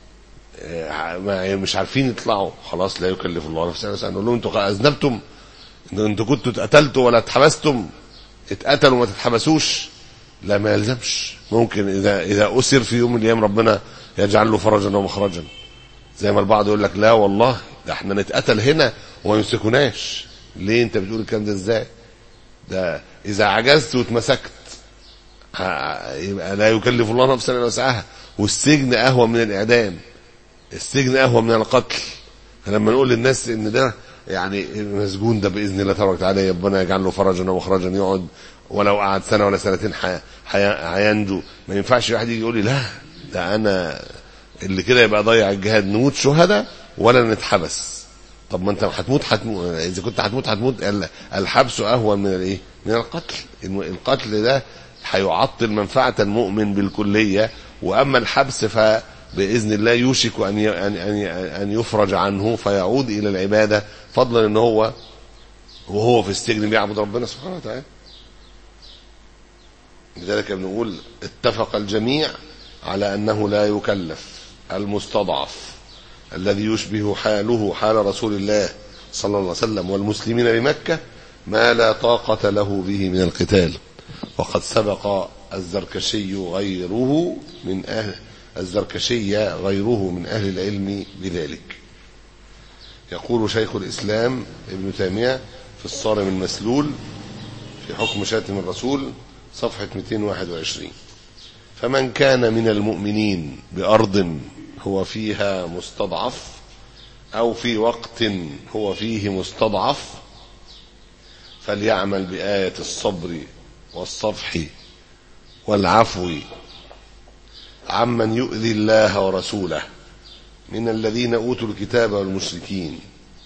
ما مش عارفين يطلعوا خلاص لا يكلف الله نفسا وسعها نقول لهم انتوا اذنبتم انتوا كنتوا اتقتلتوا ولا اتحبستم اتقتلوا وما تتحبسوش لا ما يلزمش ممكن اذا اذا اسر في يوم من الايام ربنا يجعل له فرجا ومخرجا زي ما البعض يقول لك لا والله ده احنا نتقتل هنا وما يمسكوناش ليه انت بتقول الكلام ده ازاي ده اذا عجزت واتمسكت يبقى لا يكلف الله نفسا الا وسعها والسجن اهون من الاعدام السجن اهون من القتل فلما نقول للناس ان ده يعني المسجون ده باذن الله تبارك وتعالى ربنا يجعل له فرجا ومخرجا يقعد ولو قعد سنه ولا سنتين هينجو ما ينفعش واحد يجي يقول لي لا ده انا اللي كده يبقى ضيع الجهاد نموت شهداء ولا نتحبس طب ما انت هتموت هتموت اذا كنت هتموت هتموت الحبس اهون من الايه من القتل القتل ده هيعطل منفعه المؤمن بالكليه واما الحبس فباذن الله يوشك ان ان ان يفرج عنه فيعود الى العباده فضلا ان هو وهو في السجن بيعبد ربنا سبحانه وتعالى لذلك بنقول اتفق الجميع على أنه لا يكلف المستضعف الذي يشبه حاله حال رسول الله صلى الله عليه وسلم والمسلمين بمكة ما لا طاقة له به من القتال وقد سبق الزركشي غيره من أهل الزركشي غيره من أهل العلم بذلك يقول شيخ الإسلام ابن تيمية في الصارم المسلول في حكم شاتم الرسول صفحة 221 فمن كان من المؤمنين بأرض هو فيها مستضعف أو في وقت هو فيه مستضعف فليعمل بآية الصبر والصفح والعفو عمن يؤذي الله ورسوله من الذين أوتوا الكتاب والمشركين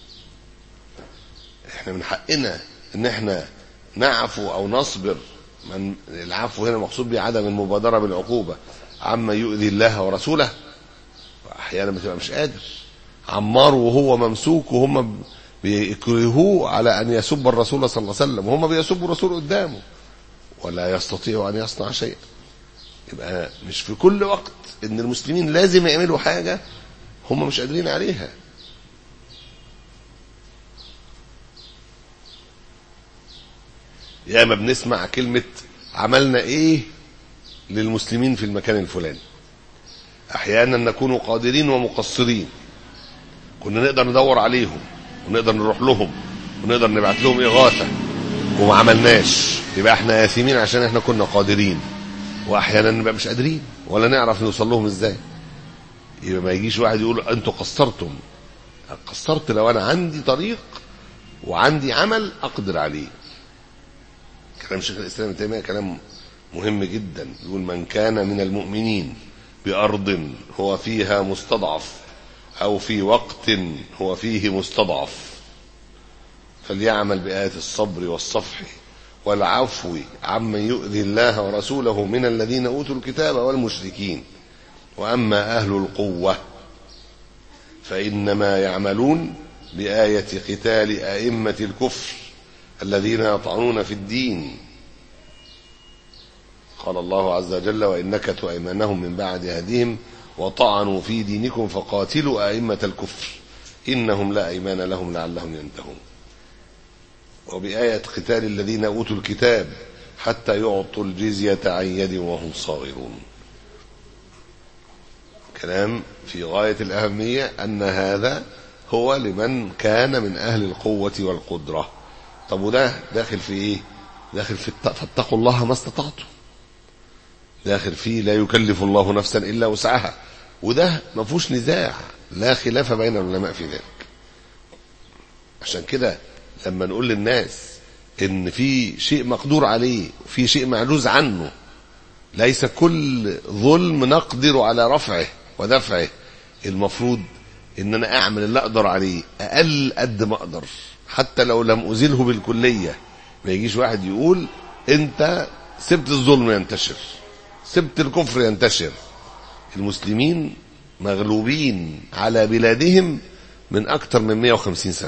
احنا من حقنا ان احنا نعفو او نصبر من العفو هنا مقصود به عدم المبادرة بالعقوبة عما يؤذي الله ورسوله احيانا بتبقى مش قادر عمار وهو ممسوك وهم بيكرهوه على ان يسب الرسول صلى الله عليه وسلم وهم بيسبوا الرسول قدامه ولا يستطيع ان يصنع شيئا يبقى مش في كل وقت ان المسلمين لازم يعملوا حاجه هم مش قادرين عليها ياما بنسمع كلمة عملنا ايه للمسلمين في المكان الفلاني احيانا نكون قادرين ومقصرين كنا نقدر ندور عليهم ونقدر نروح لهم ونقدر نبعت لهم اغاثة وما عملناش يبقى احنا آثمين عشان احنا كنا قادرين واحيانا نبقى مش قادرين ولا نعرف نوصل لهم ازاي يبقى ما يجيش واحد يقول انتوا قصرتم قصرت لو انا عندي طريق وعندي عمل اقدر عليه كلام شيخ الاسلام ابن تيميه كلام مهم جدا يقول من كان من المؤمنين بارض هو فيها مستضعف او في وقت هو فيه مستضعف فليعمل بآية الصبر والصفح والعفو عمن يؤذي الله ورسوله من الذين اوتوا الكتاب والمشركين واما اهل القوه فانما يعملون بايه قتال ائمه الكفر الذين يطعنون في الدين قال الله عز وجل وان نكثوا ايمانهم من بعد هديهم وطعنوا في دينكم فقاتلوا ائمه الكفر انهم لا ايمان لهم لعلهم ينتهون وبآية قتال الذين أوتوا الكتاب حتى يعطوا الجزية عن يد وهم صاغرون كلام في غاية الأهمية أن هذا هو لمن كان من أهل القوة والقدرة طب وده داخل في إيه داخل في فاتقوا الله ما استطعتم داخل فيه لا يكلف الله نفسا إلا وسعها وده ما فيهوش نزاع لا خلاف بين العلماء في ذلك عشان كده لما نقول للناس ان في شيء مقدور عليه وفي شيء معجوز عنه ليس كل ظلم نقدر على رفعه ودفعه المفروض ان انا اعمل اللي اقدر عليه اقل قد ما اقدر حتى لو لم ازيله بالكليه ما يجيش واحد يقول انت سبت الظلم ينتشر سبت الكفر ينتشر المسلمين مغلوبين على بلادهم من اكثر من 150 سنه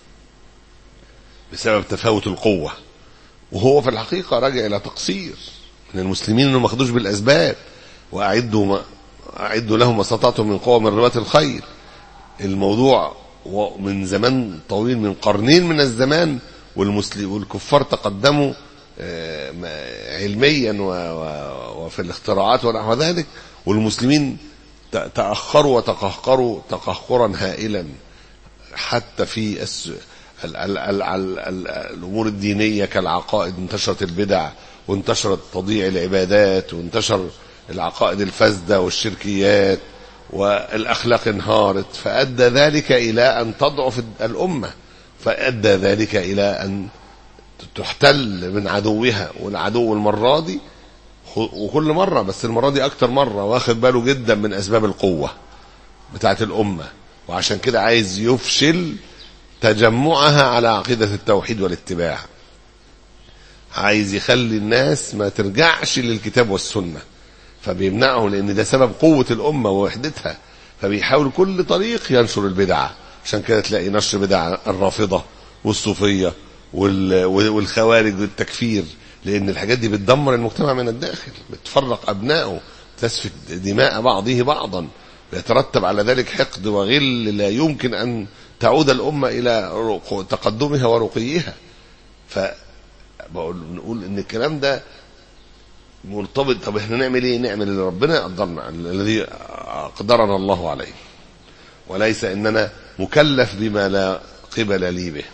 بسبب تفاوت القوة وهو في الحقيقة راجع إلى تقصير من المسلمين أنهم ما خدوش بالأسباب وأعدوا ما أعدوا لهم ما استطعتم من قوة من رباط الخير الموضوع من زمان طويل من قرنين من الزمان والمسلم والكفار تقدموا علميا وفي الاختراعات ونحو ذلك والمسلمين تأخروا وتقهقروا تقهقرا هائلا حتى في ال ال ال ال ال الامور الدينيه كالعقائد انتشرت البدع وانتشرت تضييع العبادات وانتشر العقائد الفاسده والشركيات والاخلاق انهارت فادى ذلك الى ان تضعف الامه فادى ذلك الى ان تحتل من عدوها والعدو المره دي وكل مره بس المره دي اكتر مره واخد باله جدا من اسباب القوه بتاعت الامه وعشان كده عايز يفشل تجمعها على عقيدة التوحيد والاتباع عايز يخلي الناس ما ترجعش للكتاب والسنة فبيمنعه لأن ده سبب قوة الأمة ووحدتها فبيحاول كل طريق ينشر البدعة عشان كده تلاقي نشر بدع الرافضة والصوفية والخوارج والتكفير لان الحاجات دي بتدمر المجتمع من الداخل بتفرق ابنائه تسفك دماء بعضه بعضا يترتب على ذلك حقد وغل لا يمكن ان تعود الامه الى رقو- تقدمها ورقيها ف بقول نقول ان الكلام ده مرتبط طب احنا نعمل ايه نعمل اللي ربنا قدرنا الذي اقدرنا الله عليه وليس اننا مكلف بما لا قبل لي به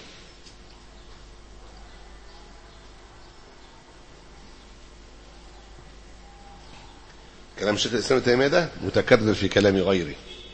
كلام شيخ الاسلام ابن تيميه ده متكرر في كلام غيره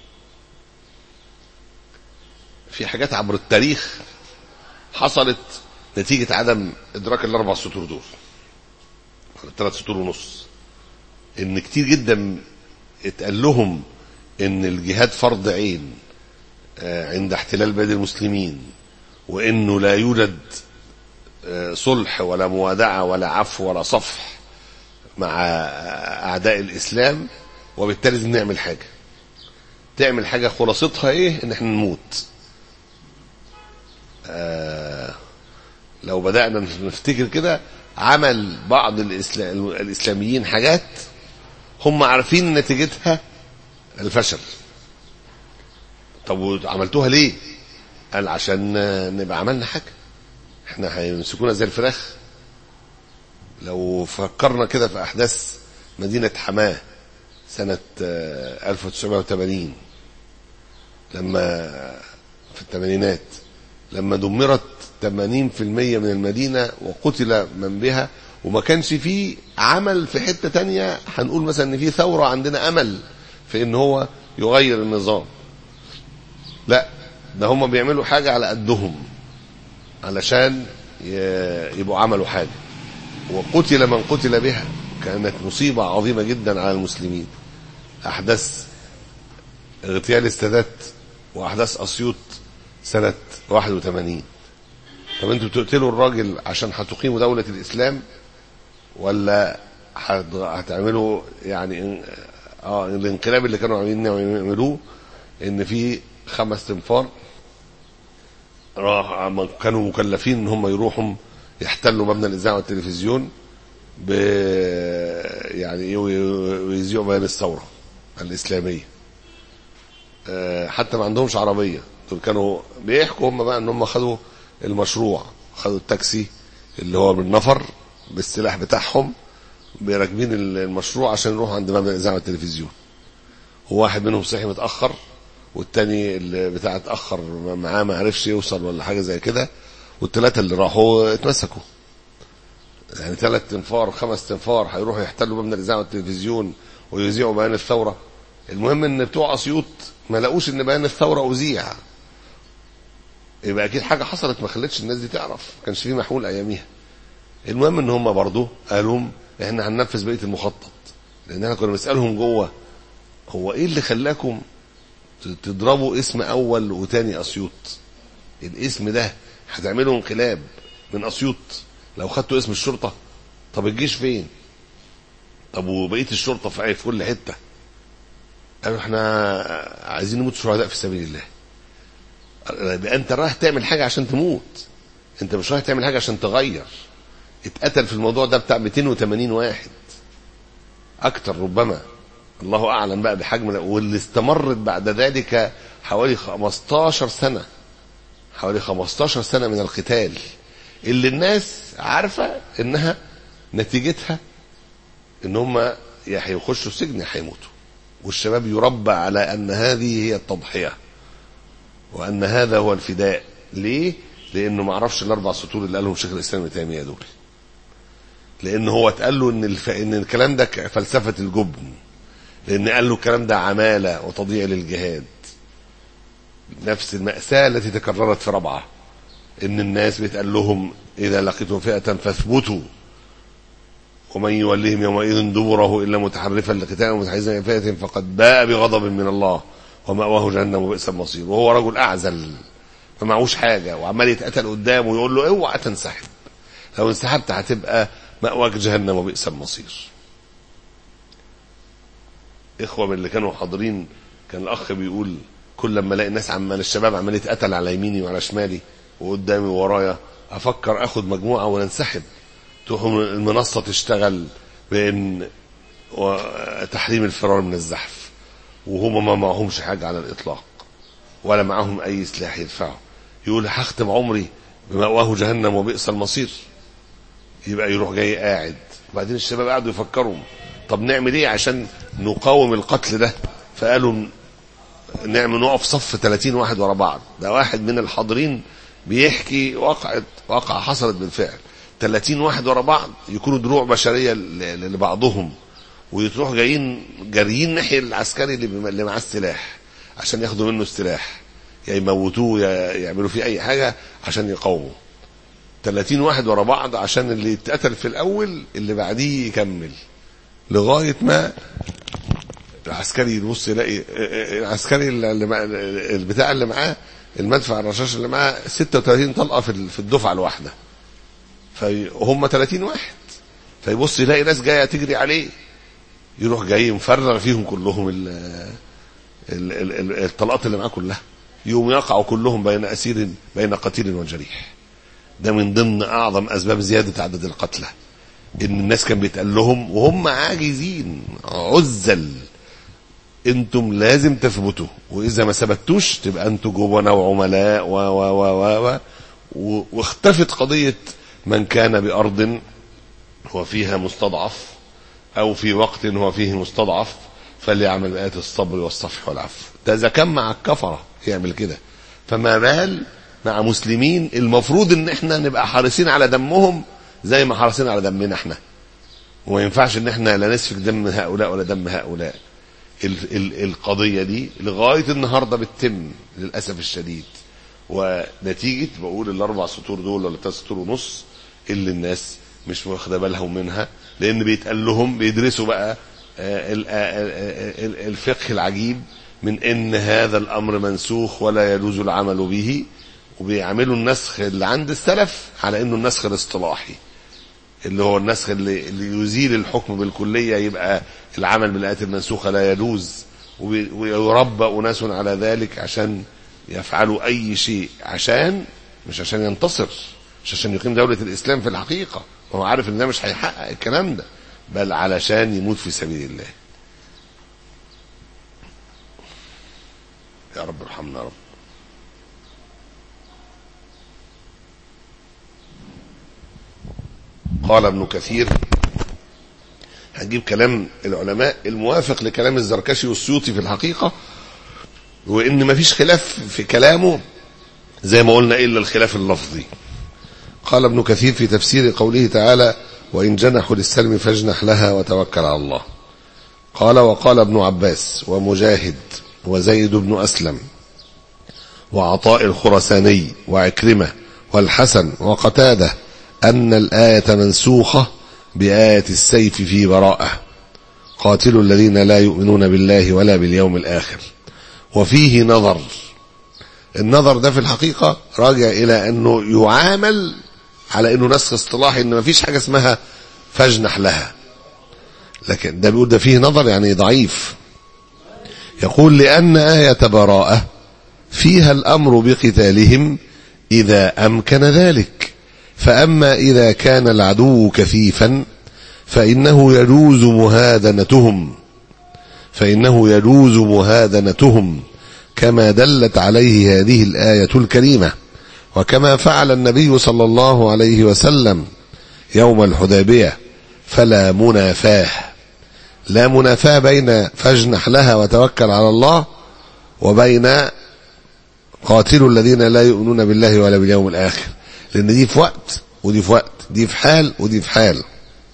في حاجات عبر التاريخ حصلت نتيجة عدم إدراك الأربع سطور دول الثلاث سطور ونص إن كتير جدا اتقال لهم إن الجهاد فرض عين آه، عند احتلال بلاد المسلمين وإنه لا يوجد آه، صلح ولا موادعة ولا عفو ولا صفح مع آه، أعداء الإسلام وبالتالي لازم نعمل حاجة تعمل حاجة خلاصتها إيه إن إحنا نموت آه لو بدأنا نفتكر كده عمل بعض الإسلام الإسلاميين حاجات هم عارفين نتيجتها الفشل طب عملتوها ليه قال عشان نبقى عملنا حاجة احنا هيمسكونا زي الفراخ لو فكرنا كده في أحداث مدينة حماه سنة آه، 1980 لما في الثمانينات لما دمرت 80% من المدينة وقتل من بها وما كانش فيه عمل في حتة تانية هنقول مثلا ان في ثورة عندنا امل في ان هو يغير النظام لا ده هم بيعملوا حاجة على قدهم علشان ي- يبقوا عملوا حاجة وقتل من قتل بها كانت مصيبة عظيمة جدا على المسلمين احداث اغتيال السادات واحداث اسيوط سنة 81 طب انتوا بتقتلوا الراجل عشان هتقيموا دولة الاسلام ولا هت- هتعملوا يعني ان- اه الانقلاب اللي كانوا عاملين يعملوه ان في خمس تنفار راح كانوا مكلفين ان هم يروحوا يحتلوا مبنى الاذاعه والتلفزيون ب يعني ايه وي- ويذيعوا بيان الثوره الاسلاميه آه، حتى ما عندهمش عربيه دول كانوا بيحكوا هم بقى ان هم خدوا المشروع خدوا التاكسي اللي هو بالنفر بالسلاح بتاعهم راكبين المشروع عشان يروحوا عند مبنى الاذاعه والتلفزيون هو واحد منهم صحي متاخر والتاني اللي بتاع اتاخر معاه ما عرفش يوصل ولا حاجه زي كده والثلاثه اللي راحوا اتمسكوا يعني ثلاث تنفار خمس تنفار هيروحوا يحتلوا مبنى الاذاعه والتلفزيون ويذيعوا بيان الثوره المهم ان بتوع اسيوط ما لقوش ان بيان الثوره اذيع يبقى اكيد حاجه حصلت ما خلتش الناس دي تعرف ما كانش في محمول اياميها المهم ان هم برضه قالوا احنا هننفذ بقيه المخطط لان احنا كنا بنسالهم جوه هو ايه اللي خلاكم ت- تضربوا اسم اول وتاني اسيوط الاسم ده هتعملوا انقلاب من اسيوط لو خدتوا اسم الشرطه طب الجيش فين طب وبقيه الشرطه في في كل حته قالوا احنا عايزين نموت شهداء في سبيل الله يبقى انت رايح تعمل حاجه عشان تموت انت مش رايح تعمل حاجه عشان تغير اتقتل في الموضوع ده بتاع 280 واحد اكتر ربما الله اعلم بقى بحجم ده. واللي استمرت بعد ذلك حوالي 15 سنه حوالي 15 سنه من القتال اللي الناس عارفه انها نتيجتها ان هم يا هيخشوا السجن يا هيموتوا والشباب يربى على ان هذه هي التضحيه وان هذا هو الفداء ليه لانه ما عرفش الاربع سطور اللي قالهم شيخ الاسلام ابن تيميه دول لان هو اتقال له ان الف... ان الكلام ده ك- فلسفه الجبن لان قال له الكلام ده عماله وتضييع للجهاد نفس المأساة التي تكررت في ربعة ان الناس بيتقال لهم اذا لقيتم فئة فاثبتوا ومن يوليهم يومئذ دبره الا متحرفا لقتال متحيزا الى فئة فقد باء بغضب من الله ومأواه جهنم وبئس المصير وهو رجل اعزل ما معهوش حاجه وعمال يتقتل قدامه ويقول له اوعى تنسحب لو انسحبت هتبقى مأواك جهنم وبئس المصير اخوه من اللي كانوا حاضرين كان الاخ بيقول كل لما الاقي الناس عمال الشباب عمال يتقتل على يميني وعلى شمالي وقدامي وورايا افكر اخد مجموعه وننسحب تقوم المنصة تشتغل بأن و- تحريم الفرار من الزحف وهم ما معهمش حاجة على الإطلاق ولا معهم أي سلاح يدفعه يقول هختم عمري بمأواه جهنم وبئس المصير يبقى يروح جاي قاعد وبعدين الشباب قعدوا يفكروا طب نعمل ايه عشان نقاوم القتل ده فقالوا نعمل نقف صف 30 واحد ورا بعض ده واحد من الحاضرين بيحكي وقعت واقعة حصلت بالفعل 30 واحد ورا بعض يكونوا دروع بشرية ل- لبعضهم ويروح جايين جاريين ناحية العسكري اللي بم- اللي معاه السلاح عشان ياخدوا منه السلاح يا يموتوه يا يعملوا فيه اي حاجة عشان يقاوموا 30 واحد ورا بعض عشان اللي اتقتل في الاول اللي بعديه يكمل لغايه ما العسكري يبص يلاقي العسكري اللي مع البتاع اللي معاه المدفع الرشاش اللي معاه 36 طلقه في ال- في الدفعه الواحده فهم 30 واحد فيبص يلاقي ناس جايه تجري عليه يروح جاي مفرغ فيهم كلهم ال ال- ال- ال- الطلقات اللي معاه كلها يوم يقعوا كلهم بين اسير بين قتيل وجريح ده من ضمن اعظم اسباب زياده عدد القتلى ان الناس كان بيتقال لهم وهم عاجزين عزل انتم لازم تثبتوا واذا ما ثبتوش تبقى انتوا جبنة وعملاء و و و و و و- واختفت قضيه من كان بارض هو فيها مستضعف او في وقت هو فيه مستضعف فليعمل بآيات الصبر والصفح والعفو ده اذا كان مع الكفره يعمل كده فما بال مع مسلمين المفروض ان احنا نبقى حريصين على دمهم زي ما حريصين على دمنا احنا وما ينفعش ان احنا لا نسفك دم هؤلاء ولا دم هؤلاء ال ال القضيه دي لغايه النهارده بتتم للاسف الشديد ونتيجه بقول الاربع سطور دول ولا ثلاث سطور ونص اللي الناس مش واخده بالهم منها لان بيتقال لهم بيدرسوا بقى آه، ال- آه، آه، ال- الفقه العجيب من ان هذا الامر منسوخ ولا يجوز العمل به وبيعملوا النسخ اللي عند السلف على انه النسخ الاصطلاحي اللي هو النسخ اللي, اللي يزيل الحكم بالكلية يبقى العمل بالآيات المنسوخة لا يجوز وبي- ويربى أناس على ذلك عشان يفعلوا أي شيء عشان مش عشان ينتصر مش عشان يقيم دولة الإسلام في الحقيقة هو عارف إن ده مش هيحقق الكلام ده بل علشان يموت في سبيل الله يا رب ارحمنا يا رب قال ابن كثير هنجيب كلام العلماء الموافق لكلام الزركشي والسيوطي في الحقيقة وإن مفيش خلاف في كلامه زي ما قلنا إلا الخلاف اللفظي قال ابن كثير في تفسير قوله تعالى وإن جنحوا للسلم فاجنح لها وتوكل على الله قال وقال ابن عباس ومجاهد وزيد بن أسلم وعطاء الخرساني وعكرمة والحسن وقتاده أن الآية منسوخة بآية السيف في براءة قاتلوا الذين لا يؤمنون بالله ولا باليوم الآخر وفيه نظر النظر ده في الحقيقة راجع إلى أنه يعامل على أنه نسخ اصطلاحي أن مفيش حاجة اسمها فاجنح لها لكن ده بيقول ده فيه نظر يعني ضعيف يقول لأن آية براءة فيها الأمر بقتالهم إذا أمكن ذلك فأما إذا كان العدو كثيفا فإنه يجوز مهادنتهم فإنه يجوز مهادنتهم كما دلت عليه هذه الآية الكريمة وكما فعل النبي صلى الله عليه وسلم يوم الحديبية فلا منافاه لا منافاة بين فاجنح لها وتوكل على الله وبين قاتلوا الذين لا يؤمنون بالله ولا باليوم الآخر لأن دي في وقت ودي في وقت دي في حال ودي في حال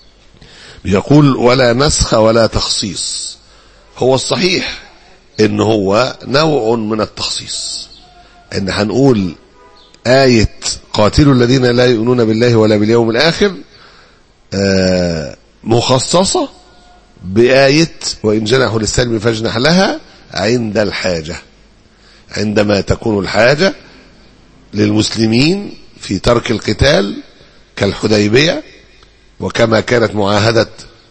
بيقول ولا نسخ ولا تخصيص هو الصحيح ان هو نوع من التخصيص ان هنقول آية قاتلوا الذين لا يؤمنون بالله ولا باليوم الآخر آه مخصصة بآية وإن جنحوا للسلم فاجنح لها عند الحاجة عندما تكون الحاجة للمسلمين في ترك القتال كالحديبية وكما كانت معاهدة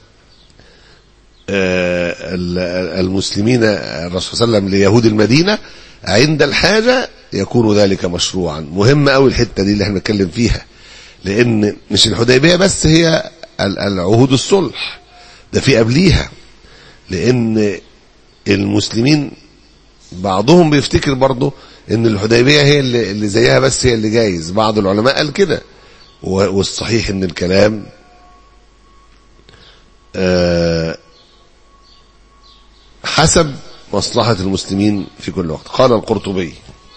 المسلمين الرسول صلى الله عليه وسلم ليهود المدينة عند الحاجة يكون ذلك مشروعا مهم قوي الحتة دي اللي احنا بنتكلم فيها لان مش الحديبيه بس هي ال- العهود الصلح ده في قبليها لان المسلمين بعضهم بيفتكر برضه ان الحديبيه هي اللي, اللي زيها بس هي اللي جايز بعض العلماء قال كده و- والصحيح ان الكلام آه، حسب مصلحة المسلمين في كل وقت قال القرطبي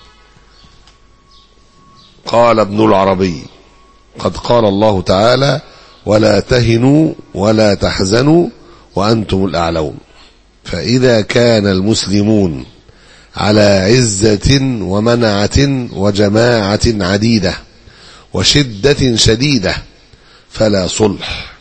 قال ابن العربي قد قال الله تعالى ولا تهنوا ولا تحزنوا وأنتم الأعلون فإذا كان المسلمون على عزة ومنعة وجماعة عديدة وشدة شديدة فلا صلح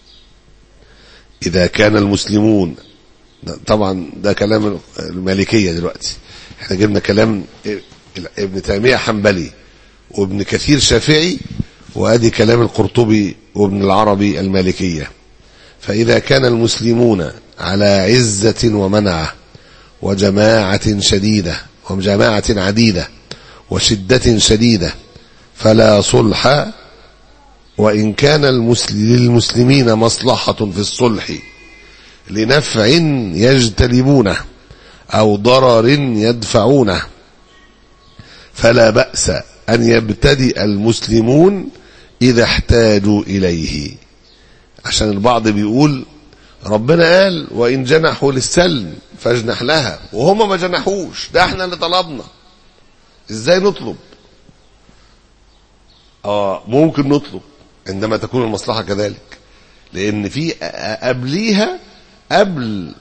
إذا كان المسلمون طبعا ده كلام المالكية دلوقتي احنا جبنا كلام ابن تيمية حنبلي وابن كثير شافعي وادي كلام القرطبي وابن العربي المالكية فإذا كان المسلمون على عزة ومنعة وجماعة شديدة وجماعة عديدة وشدة شديدة فلا صلح وإن كان المسل- للمسلمين مصلحة في الصلح لنفع يجتلبونه أو ضرر يدفعونه فلا بأس أن يبتدئ المسلمون إذا احتاجوا إليه عشان البعض بيقول ربنا قال وإن جنحوا للسلم فاجنح لها وهم ما جنحوش ده احنا اللي طلبنا ازاي نطلب اه ممكن نطلب عندما تكون المصلحة كذلك لان في أ- أ- قبليها قبل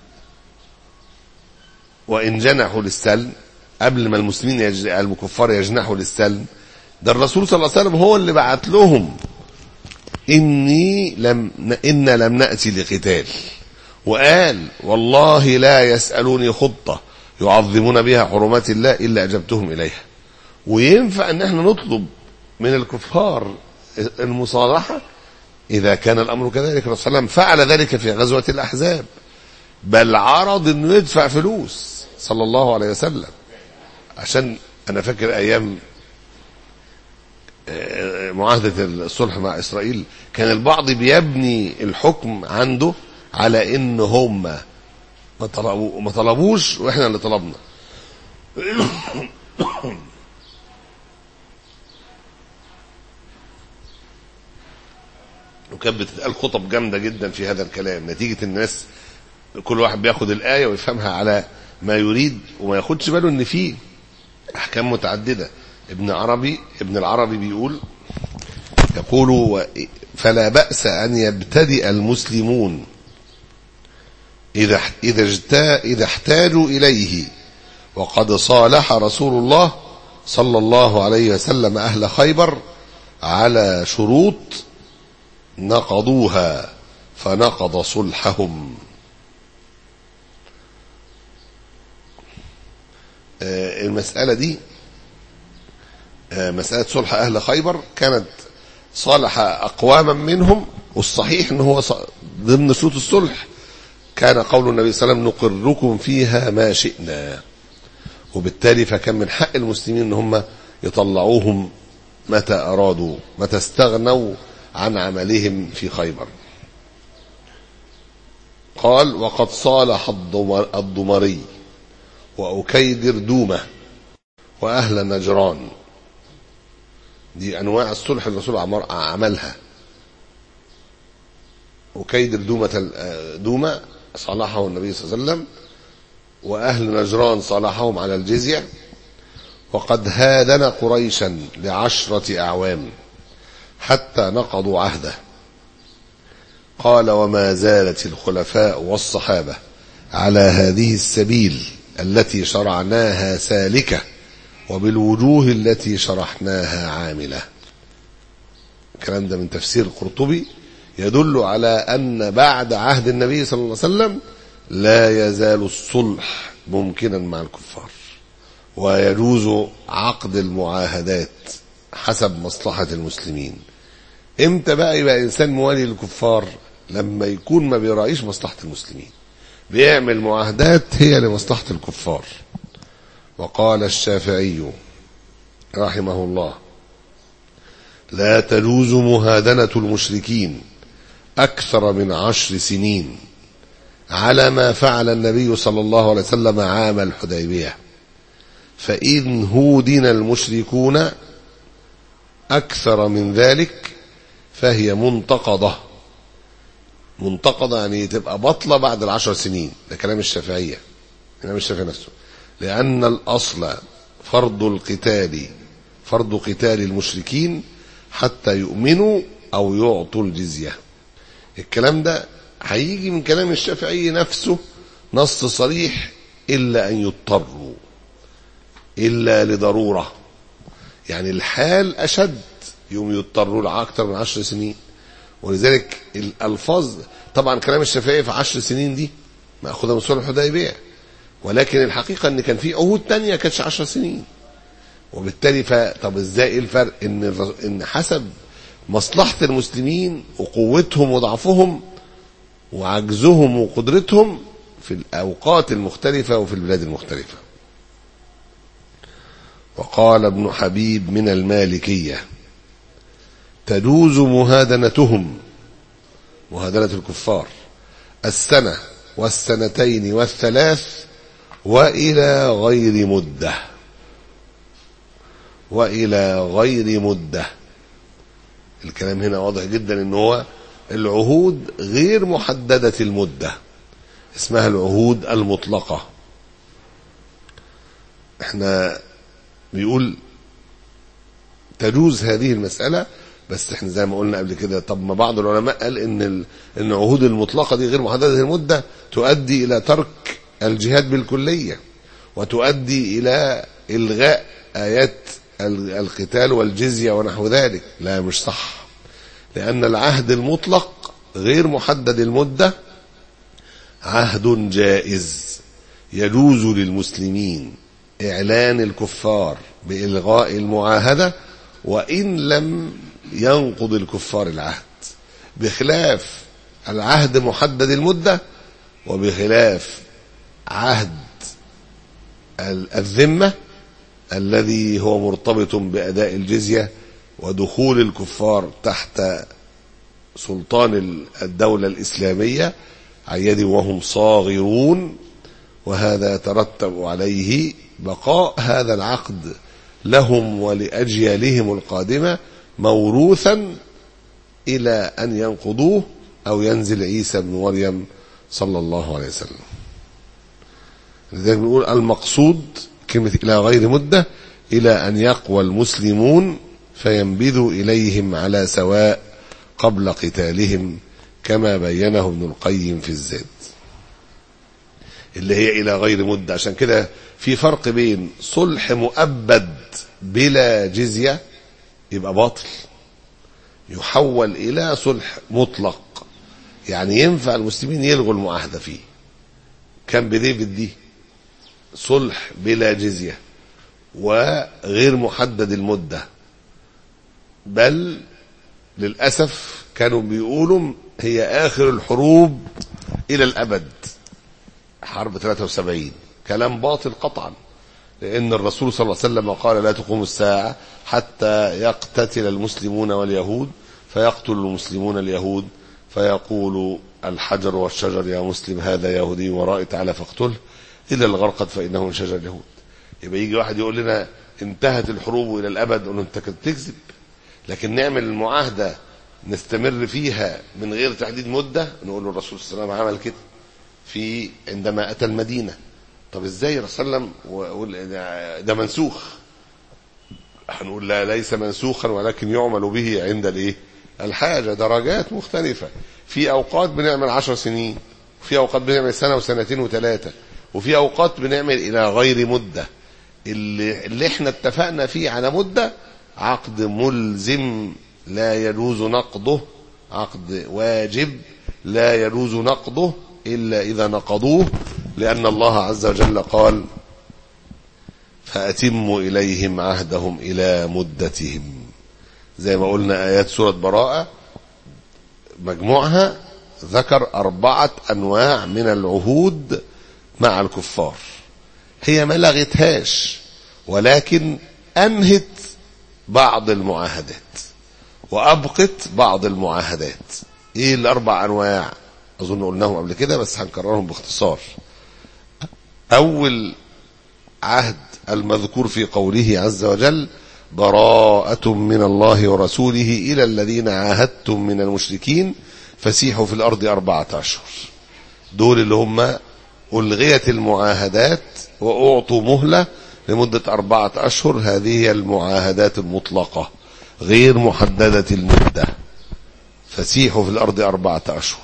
وان جنحوا للسلم قبل ما المسلمين يج... الكفار يجنحوا للسلم ده الرسول صلى الله عليه وسلم هو اللي بعت لهم اني لم ان لم ناتي لقتال وقال والله لا يسالوني خطه يعظمون بها حرمات الله الا اجبتهم اليها وينفع ان احنا نطلب من الكفار المصالحه اذا كان الامر كذلك الرسول صلى الله عليه وسلم فعل ذلك في غزوه الاحزاب بل عرض انه يدفع فلوس صلى الله عليه وسلم عشان انا فاكر ايام آه، معاهدة الصلح مع إسرائيل كان البعض بيبني الحكم عنده على إن هم ما طلبوا ما طلبوش وإحنا اللي طلبنا وكانت بتتقال خطب جامدة جدا في هذا الكلام نتيجة الناس كل واحد بياخد الآية ويفهمها على ما يريد وما ياخدش باله إن فيه أحكام متعددة ابن عربي ابن العربي بيقول يقول و- فلا بأس أن يبتدئ المسلمون إذا إذا اجتا إذا احتاجوا إليه وقد صالح رسول الله صلى الله عليه وسلم أهل خيبر على شروط نقضوها فنقض صلحهم آه، المسألة دي آه، مسألة صلح أهل خيبر كانت صالح أقواما منهم والصحيح أنه هو ص- ضمن شروط الصلح كان قول النبي صلى الله عليه وسلم نقركم فيها ما شئنا وبالتالي فكان من حق المسلمين ان هم يطلعوهم متى ارادوا متى استغنوا عن عملهم في خيبر قال وقد صالح الضمر الضمري وأكيدر دومة وأهل نجران دي أنواع الصلح اللي الرسول عمر- عملها أكيدر دومة دومة صالحه النبي صلى الله عليه وسلم وأهل نجران صالحهم على الجزية وقد هادن قريشا لعشرة أعوام حتى نقضوا عهده قال وما زالت الخلفاء والصحابة على هذه السبيل التي شرعناها سالكة وبالوجوه التي شرحناها عاملة الكلام ده من تفسير القرطبي يدل على أن بعد عهد النبي صلى الله عليه وسلم لا يزال الصلح ممكنا مع الكفار ويجوز عقد المعاهدات حسب مصلحة المسلمين امتى بقى يبقى انسان موالي للكفار لما يكون ما بيراعيش مصلحة المسلمين بيعمل معاهدات هي لمصلحة الكفار وقال الشافعي رحمه الله لا تجوز مهادنة المشركين أكثر من عشر سنين على ما فعل النبي صلى الله عليه وسلم عام الحديبية فإن هودن المشركون أكثر من ذلك فهي منتقضة منتقضة يعني تبقى بطلة بعد العشر سنين ده كلام الشافعية كلام الشافعي نفسه لأن الأصل فرض القتال فرض قتال المشركين حتى يؤمنوا أو يعطوا الجزية الكلام ده هيجي من كلام الشافعي نفسه نص صريح إلا أن يضطروا إلا لضرورة يعني الحال أشد يوم يضطروا لأكثر من عشر سنين ولذلك الألفاظ طبعا كلام الشافعي في عشر سنين دي مأخوذة من صلح الحديبية ولكن الحقيقة ان كان في عهود تانية كانتش عشر سنين وبالتالي ف... طب ازاي ايه الفرق ان الر... ان حسب مصلحة المسلمين وقوتهم وضعفهم وعجزهم وقدرتهم في الأوقات المختلفة وفي البلاد المختلفة وقال ابن حبيب من المالكية تجوز مهادنتهم مهادنة الكفار السنة والسنتين والثلاث وإلى غير مدة وإلى غير مدة الكلام هنا واضح جدا ان هو العهود غير محددة المدة اسمها العهود المطلقة احنا بيقول تجوز هذه المسألة بس احنا زي ما قلنا قبل كده طب ما بعض العلماء قال ان ال... ان العهود المطلقة دي غير محددة المدة تؤدي الى ترك الجهاد بالكلية وتؤدي الى الغاء ايات القتال والجزية ونحو ذلك لا مش صح لأن العهد المطلق غير محدد المدة عهد جائز يجوز للمسلمين إعلان الكفار بإلغاء المعاهدة وإن لم ينقض الكفار العهد بخلاف العهد محدد المدة وبخلاف عهد الذمة الذي هو مرتبط بأداء الجزية ودخول الكفار تحت سلطان الدولة الإسلامية عيد وهم صاغرون وهذا يترتب عليه بقاء هذا العقد لهم ولأجيالهم القادمة موروثا إلى أن ينقضوه أو ينزل عيسى بن مريم صلى الله عليه وسلم لذلك بنقول المقصود كلمة إلى غير مدة إلى أن يقوى المسلمون فينبذوا إليهم على سواء قبل قتالهم كما بينه ابن القيم في الزاد اللي هي إلى غير مدة عشان كده في فرق بين صلح مؤبد بلا جزية يبقى باطل يحول إلى صلح مطلق يعني ينفع المسلمين يلغوا المعاهدة فيه كان بديفيد دي صلح بلا جزية وغير محدد المدة بل للأسف كانوا بيقولوا هي آخر الحروب إلى الأبد حرب 73 كلام باطل قطعا لأن الرسول صلى الله عليه وسلم قال لا تقوم الساعة حتى يقتتل المسلمون واليهود فيقتل المسلمون اليهود فيقول الحجر والشجر يا مسلم هذا يهودي ورائي تعالى فاقتله إلا الغرقد فإنه من شجر اليهود يبقى يجي واحد يقول لنا انتهت الحروب إلى الأبد نقول له أنت كنت تكذب لكن نعمل المعاهدة نستمر فيها من غير تحديد مدة نقول له الرسول صلى الله عليه وسلم عمل كده في عندما أتى المدينة طب ازاي الرسول صلى الله عليه وسلم ده منسوخ هنقول لا ليس منسوخا ولكن يعمل به عند الايه الحاجة درجات مختلفة في أوقات بنعمل عشر سنين وفي أوقات بنعمل سنة وسنتين وثلاثة وفي أوقات بنعمل إلى غير مدة اللي, اللي احنا اتفقنا فيه على مدة عقد ملزم لا يجوز نقضه عقد واجب لا يجوز نقضه إلا إذا نقضوه لأن الله عز وجل قال فأتموا إليهم عهدهم إلى مدتهم زي ما قلنا آيات سورة براءة مجموعها ذكر أربعة أنواع من العهود مع الكفار هي ما لغتهاش ولكن أنهت بعض المعاهدات وأبقت بعض المعاهدات إيه الأربع أنواع أظن قلناهم قبل كده بس هنكررهم باختصار أول عهد المذكور في قوله عز وجل براءة من الله ورسوله إلى الذين عاهدتم من المشركين فسيحوا في الأرض أربعة أشهر دول اللي هم ألغيت المعاهدات وأعطوا مهلة لمدة أربعة أشهر هذه هي المعاهدات المطلقة غير محددة المدة فسيحوا في الأرض أربعة أشهر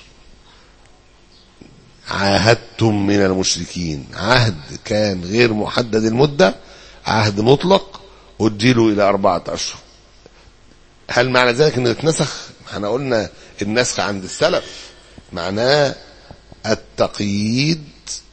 عاهدتم من المشركين عهد كان غير محدد المدة عهد مطلق أجلوا إلى أربعة أشهر هل معنى ذلك أنه اتنسخ احنا قلنا النسخ عند السلف معناه التقييد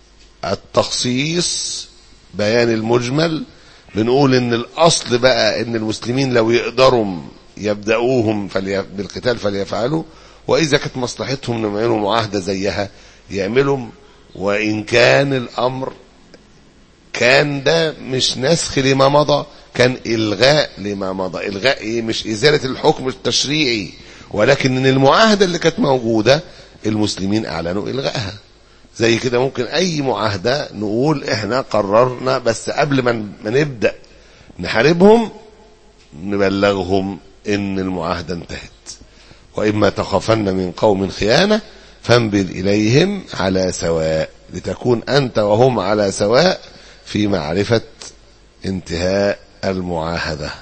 التخصيص بيان المجمل بنقول ان الاصل بقى ان المسلمين لو يقدروا يبدأوهم فلي... بالقتال فليفعلوا واذا كانت مصلحتهم انهم يعملوا معاهده زيها يعملوا وان كان الامر كان ده مش نسخ لما مضى كان الغاء لما مضى الغاء ايه مش ازاله الحكم التشريعي ولكن ان المعاهده اللي كانت موجوده المسلمين اعلنوا الغائها زي كده ممكن اي معاهده نقول احنا قررنا بس قبل ما ما نبدا نحاربهم نبلغهم ان المعاهده انتهت واما تخافن من قوم خيانه فانبذ اليهم على سواء لتكون انت وهم على سواء في معرفه انتهاء المعاهده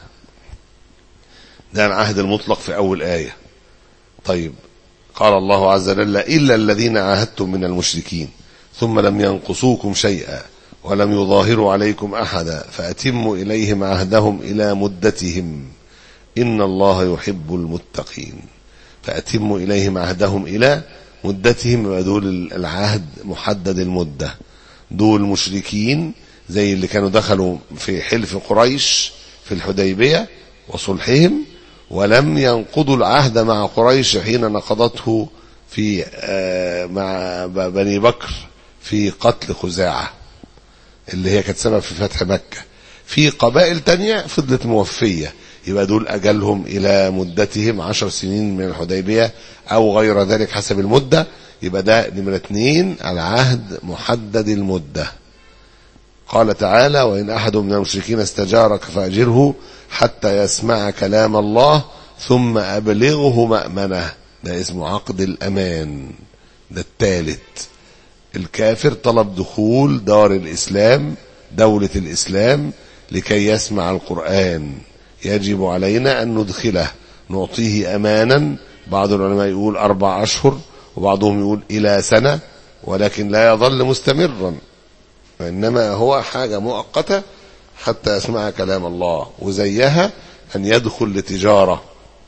ده العهد المطلق في اول ايه طيب قال الله عز وجل إلا الذين عاهدتم من المشركين ثم لم ينقصوكم شيئا ولم يظاهروا عليكم أحدا فأتموا إليهم عهدهم إلى مدتهم إن الله يحب المتقين فأتموا إليهم عهدهم إلى مدتهم دول العهد محدد المدة دول مشركين زي اللي كانوا دخلوا في حلف قريش في الحديبية وصلحهم ولم ينقضوا العهد مع قريش حين نقضته في مع بني بكر في قتل خزاعة اللي هي كانت سبب في فتح مكة في قبائل تانية فضلت موفية يبقى دول أجلهم إلى مدتهم عشر سنين من الحديبية أو غير ذلك حسب المدة يبقى ده نمرة اتنين العهد محدد المدة قال تعالى وإن أحد من المشركين استجارك فأجره حتى يسمع كلام الله ثم أبلغه مأمنه ده اسمه عقد الأمان ده الثالث الكافر طلب دخول دار الإسلام دولة الإسلام لكي يسمع القرآن يجب علينا أن ندخله نعطيه أمانا بعض العلماء يقول أربع أشهر وبعضهم يقول إلى سنة ولكن لا يظل مستمرا وإنما هو حاجة مؤقتة حتى يسمع كلام الله وزيها أن يدخل لتجارة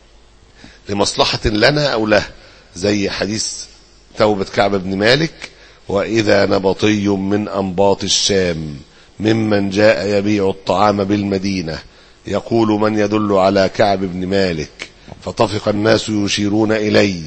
لمصلحة لنا أو له زي حديث توبة كعب بن مالك وإذا نبطي من أنباط الشام ممن جاء يبيع الطعام بالمدينة يقول من يدل على كعب بن مالك فطفق الناس يشيرون إلي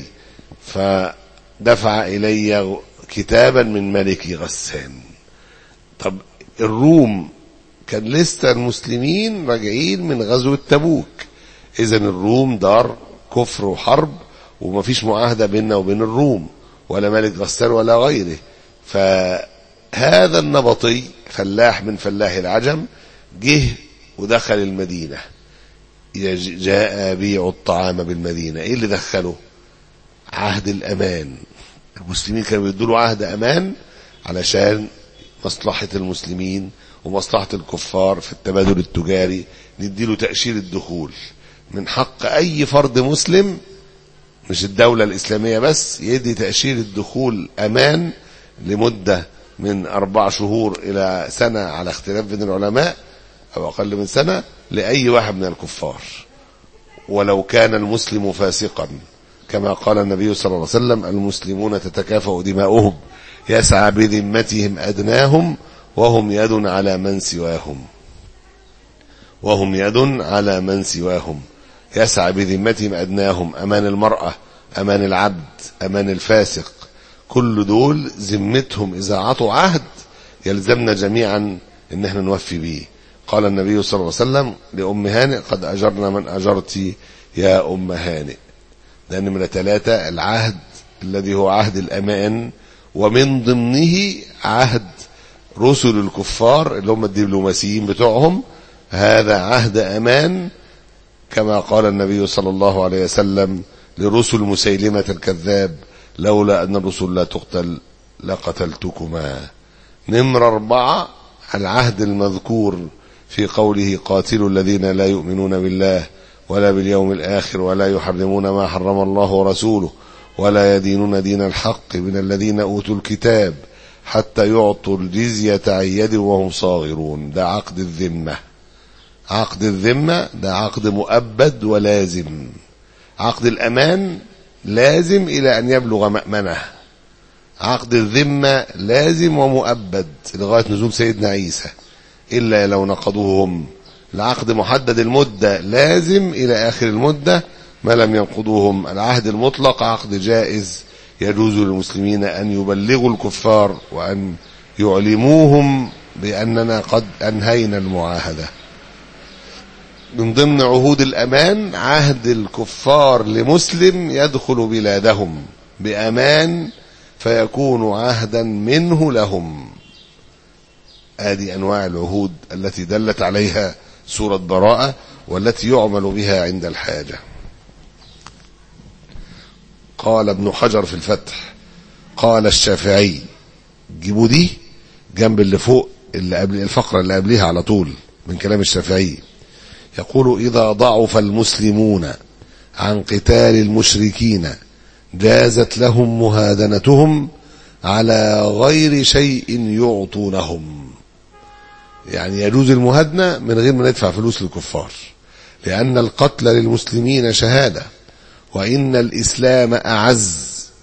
فدفع إلي كتابا من ملك غسان طب الروم كان لسه المسلمين راجعين من غزوة تبوك إذا الروم دار كفر وحرب ومفيش معاهدة بيننا وبين الروم ولا ملك غسان ولا غيره فهذا النبطي فلاح من فلاح العجم جه ودخل المدينة جاء يبيع الطعام بالمدينة ايه اللي دخله عهد الامان المسلمين كانوا بيدوا عهد امان علشان مصلحة المسلمين ومصلحة الكفار في التبادل التجاري نديله تأشير الدخول من حق أي فرد مسلم مش الدولة الإسلامية بس يدي تأشير الدخول أمان لمدة من أربع شهور إلى سنة على اختلاف بين العلماء أو أقل من سنة لأي واحد من الكفار ولو كان المسلم فاسقا كما قال النبي صلى الله عليه وسلم المسلمون تتكافأ دماؤهم يسعى بذمتهم أدناهم وهم يد على من سواهم وهم يد على من سواهم يسعى بذمتهم أدناهم أمان المرأة أمان العبد أمان الفاسق كل دول ذمتهم إذا عطوا عهد يلزمنا جميعا إن احنا نوفي به قال النبي صلى الله عليه وسلم لأم هانئ قد أجرنا من أجرت يا أم هانئ ده نمرة ثلاثة العهد الذي هو عهد الأمان ومن ضمنه عهد رسل الكفار اللي هم الدبلوماسيين بتوعهم هذا عهد أمان كما قال النبي صلى الله عليه وسلم لرسل مسيلمة الكذاب لولا أن الرسل لا تقتل لقتلتكما نمرة أربعة العهد المذكور في قوله قاتلوا الذين لا يؤمنون بالله ولا باليوم الآخر ولا يحرمون ما حرم الله ورسوله ولا يدينون دين الحق من الذين أوتوا الكتاب حتى يعطوا الجزية عن يد وهم صاغرون ده عقد الذمة عقد الذمة ده عقد مؤبد ولازم عقد الأمان لازم إلى أن يبلغ مأمنه عقد الذمة لازم ومؤبد لغاية نزول سيدنا عيسى إلا لو نقضوه هم العقد محدد المدة لازم إلى آخر المدة ما لم ينقضوهم العهد المطلق عقد جائز يجوز للمسلمين أن يبلغوا الكفار وأن يعلموهم بأننا قد أنهينا المعاهدة من ضمن عهود الأمان عهد الكفار لمسلم يدخل بلادهم بأمان فيكون عهدا منه لهم هذه أنواع العهود التي دلت عليها سورة براءة والتي يعمل بها عند الحاجة قال ابن حجر في الفتح قال الشافعي جيبوا دي جنب اللي فوق اللي قبل الفقرة اللي قبلها على طول من كلام الشافعي يقول إذا ضعف المسلمون عن قتال المشركين جازت لهم مهادنتهم على غير شيء يعطونهم يعني يجوز المهادنة من غير ما ندفع فلوس للكفار لأن القتل للمسلمين شهادة وإن الإسلام أعز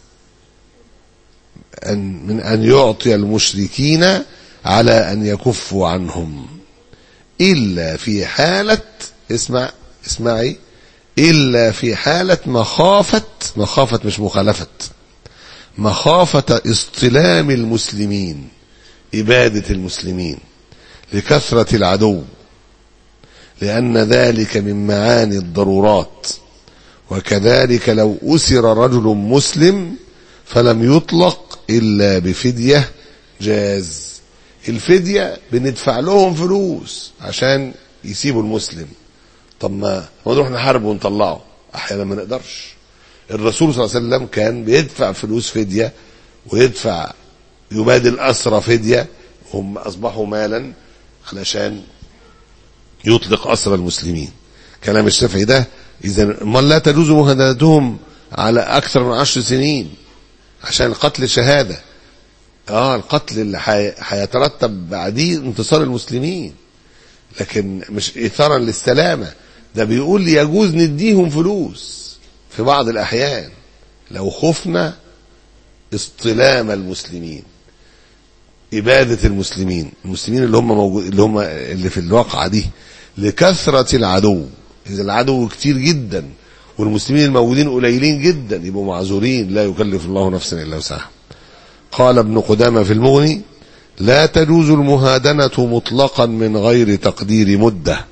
أن من أن يعطي المشركين على أن يكفوا عنهم إلا في حالة اسمع اسمعي إلا في حالة مخافة مخافة مش مخالفة مخافة اصطلام المسلمين إبادة المسلمين لكثرة العدو لأن ذلك من معاني الضرورات وكذلك لو أسر رجل مسلم فلم يطلق إلا بفدية جاز الفدية بندفع لهم فلوس عشان يسيبوا المسلم طب ما نروح نحارب ونطلعه أحيانا ما نقدرش الرسول صلى الله عليه وسلم كان بيدفع فلوس فدية ويدفع يبادل أسرى فدية هم أصبحوا مالا علشان يطلق أسرى المسلمين كلام الشافعي ده إذا ما لا تجوز مهادنتهم على أكثر من عشر سنين عشان القتل شهادة اه القتل اللي هيترتب بعديه انتصار المسلمين لكن مش إثارا للسلامة ده بيقول لي يجوز نديهم فلوس في بعض الأحيان لو خفنا اصطلام المسلمين إبادة المسلمين المسلمين اللي هم موجود اللي هم اللي في الواقعة دي لكثرة العدو إذا العدو كتير جدا والمسلمين الموجودين قليلين جدا يبقوا معذورين لا يكلف الله نفسا إلا وسعها قال ابن قدامة في المغني لا تجوز المهادنة مطلقا من غير تقدير مدة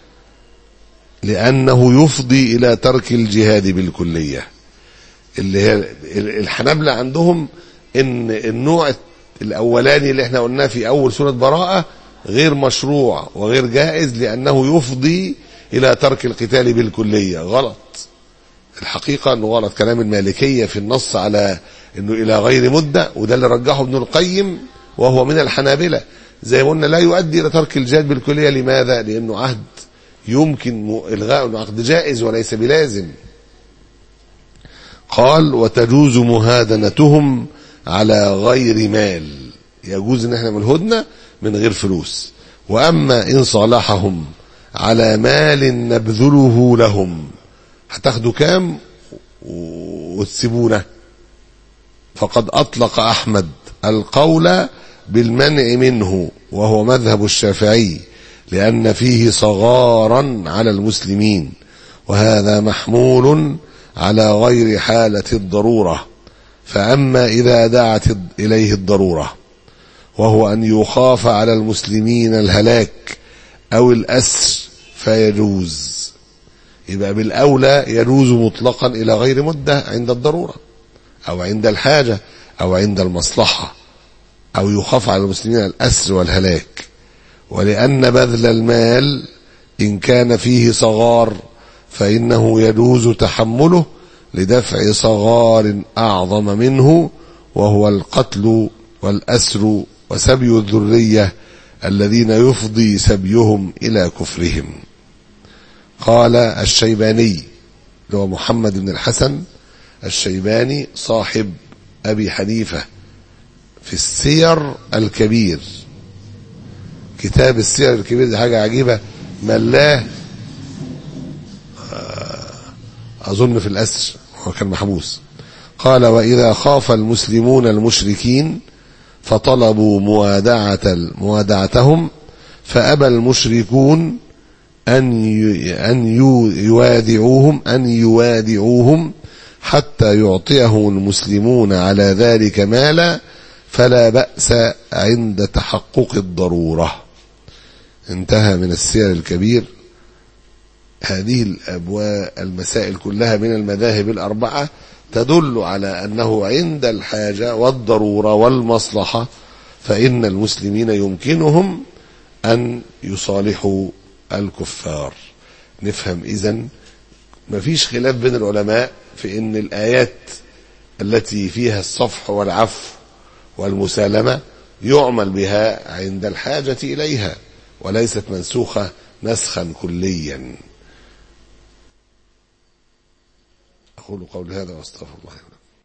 لأنه يفضي إلى ترك الجهاد بالكلية اللي هي الحنابلة عندهم إن النوع الأولاني اللي احنا قلناه في أول سورة براءة غير مشروع وغير جائز لأنه يفضي إلى ترك القتال بالكلية غلط الحقيقة أنه غلط كلام المالكية في النص على أنه إلى غير مدة وده اللي رجحه ابن القيم وهو من الحنابلة زي ما قلنا لا يؤدي إلى ترك الجهاد بالكلية لماذا؟ لأنه عهد يمكن إلغاء أنه عقد جائز وليس بلازم قال وتجوز مهادنتهم على غير مال يجوز ان احنا من الهدنة من غير فلوس واما ان صالحهم على مال نبذله لهم هتاخدوا كام وتسيبونا فقد اطلق احمد القول بالمنع منه وهو مذهب الشافعي لان فيه صغارا على المسلمين وهذا محمول على غير حاله الضروره فأما إذا دعت إليه الضرورة وهو أن يخاف على المسلمين الهلاك أو الأسر فيجوز يبقى بالأولى يجوز مطلقا إلى غير مدة عند الضرورة أو عند الحاجة أو عند المصلحة أو يخاف على المسلمين الأسر والهلاك ولأن بذل المال إن كان فيه صغار فإنه يجوز تحمله لدفع صغار أعظم منه وهو القتل والأسر وسبي الذرية الذين يفضي سبيهم إلى كفرهم قال الشيباني اللي هو محمد بن الحسن الشيباني صاحب أبي حنيفة في السير الكبير كتاب السير الكبير دي حاجة عجيبة ملاه أظن في الأسر هو كان محبوس قال وإذا خاف المسلمون المشركين فطلبوا موادعة موادعتهم فأبى المشركون أن أن يوادعوهم أن يوادعوهم حتى يعطيهم المسلمون على ذلك مالا فلا بأس عند تحقق الضرورة انتهى من السير الكبير هذه الأبواب المسائل كلها من المذاهب الأربعة تدل على أنه عند الحاجة والضرورة والمصلحة فإن المسلمين يمكنهم أن يصالحوا الكفار نفهم إذن مفيش خلاف بين العلماء في أن الآيات التي فيها الصفح والعفو والمسالمة يعمل بها عند الحاجة إليها وليست منسوخة نسخا كليا أقول قول هذا واستغفر الله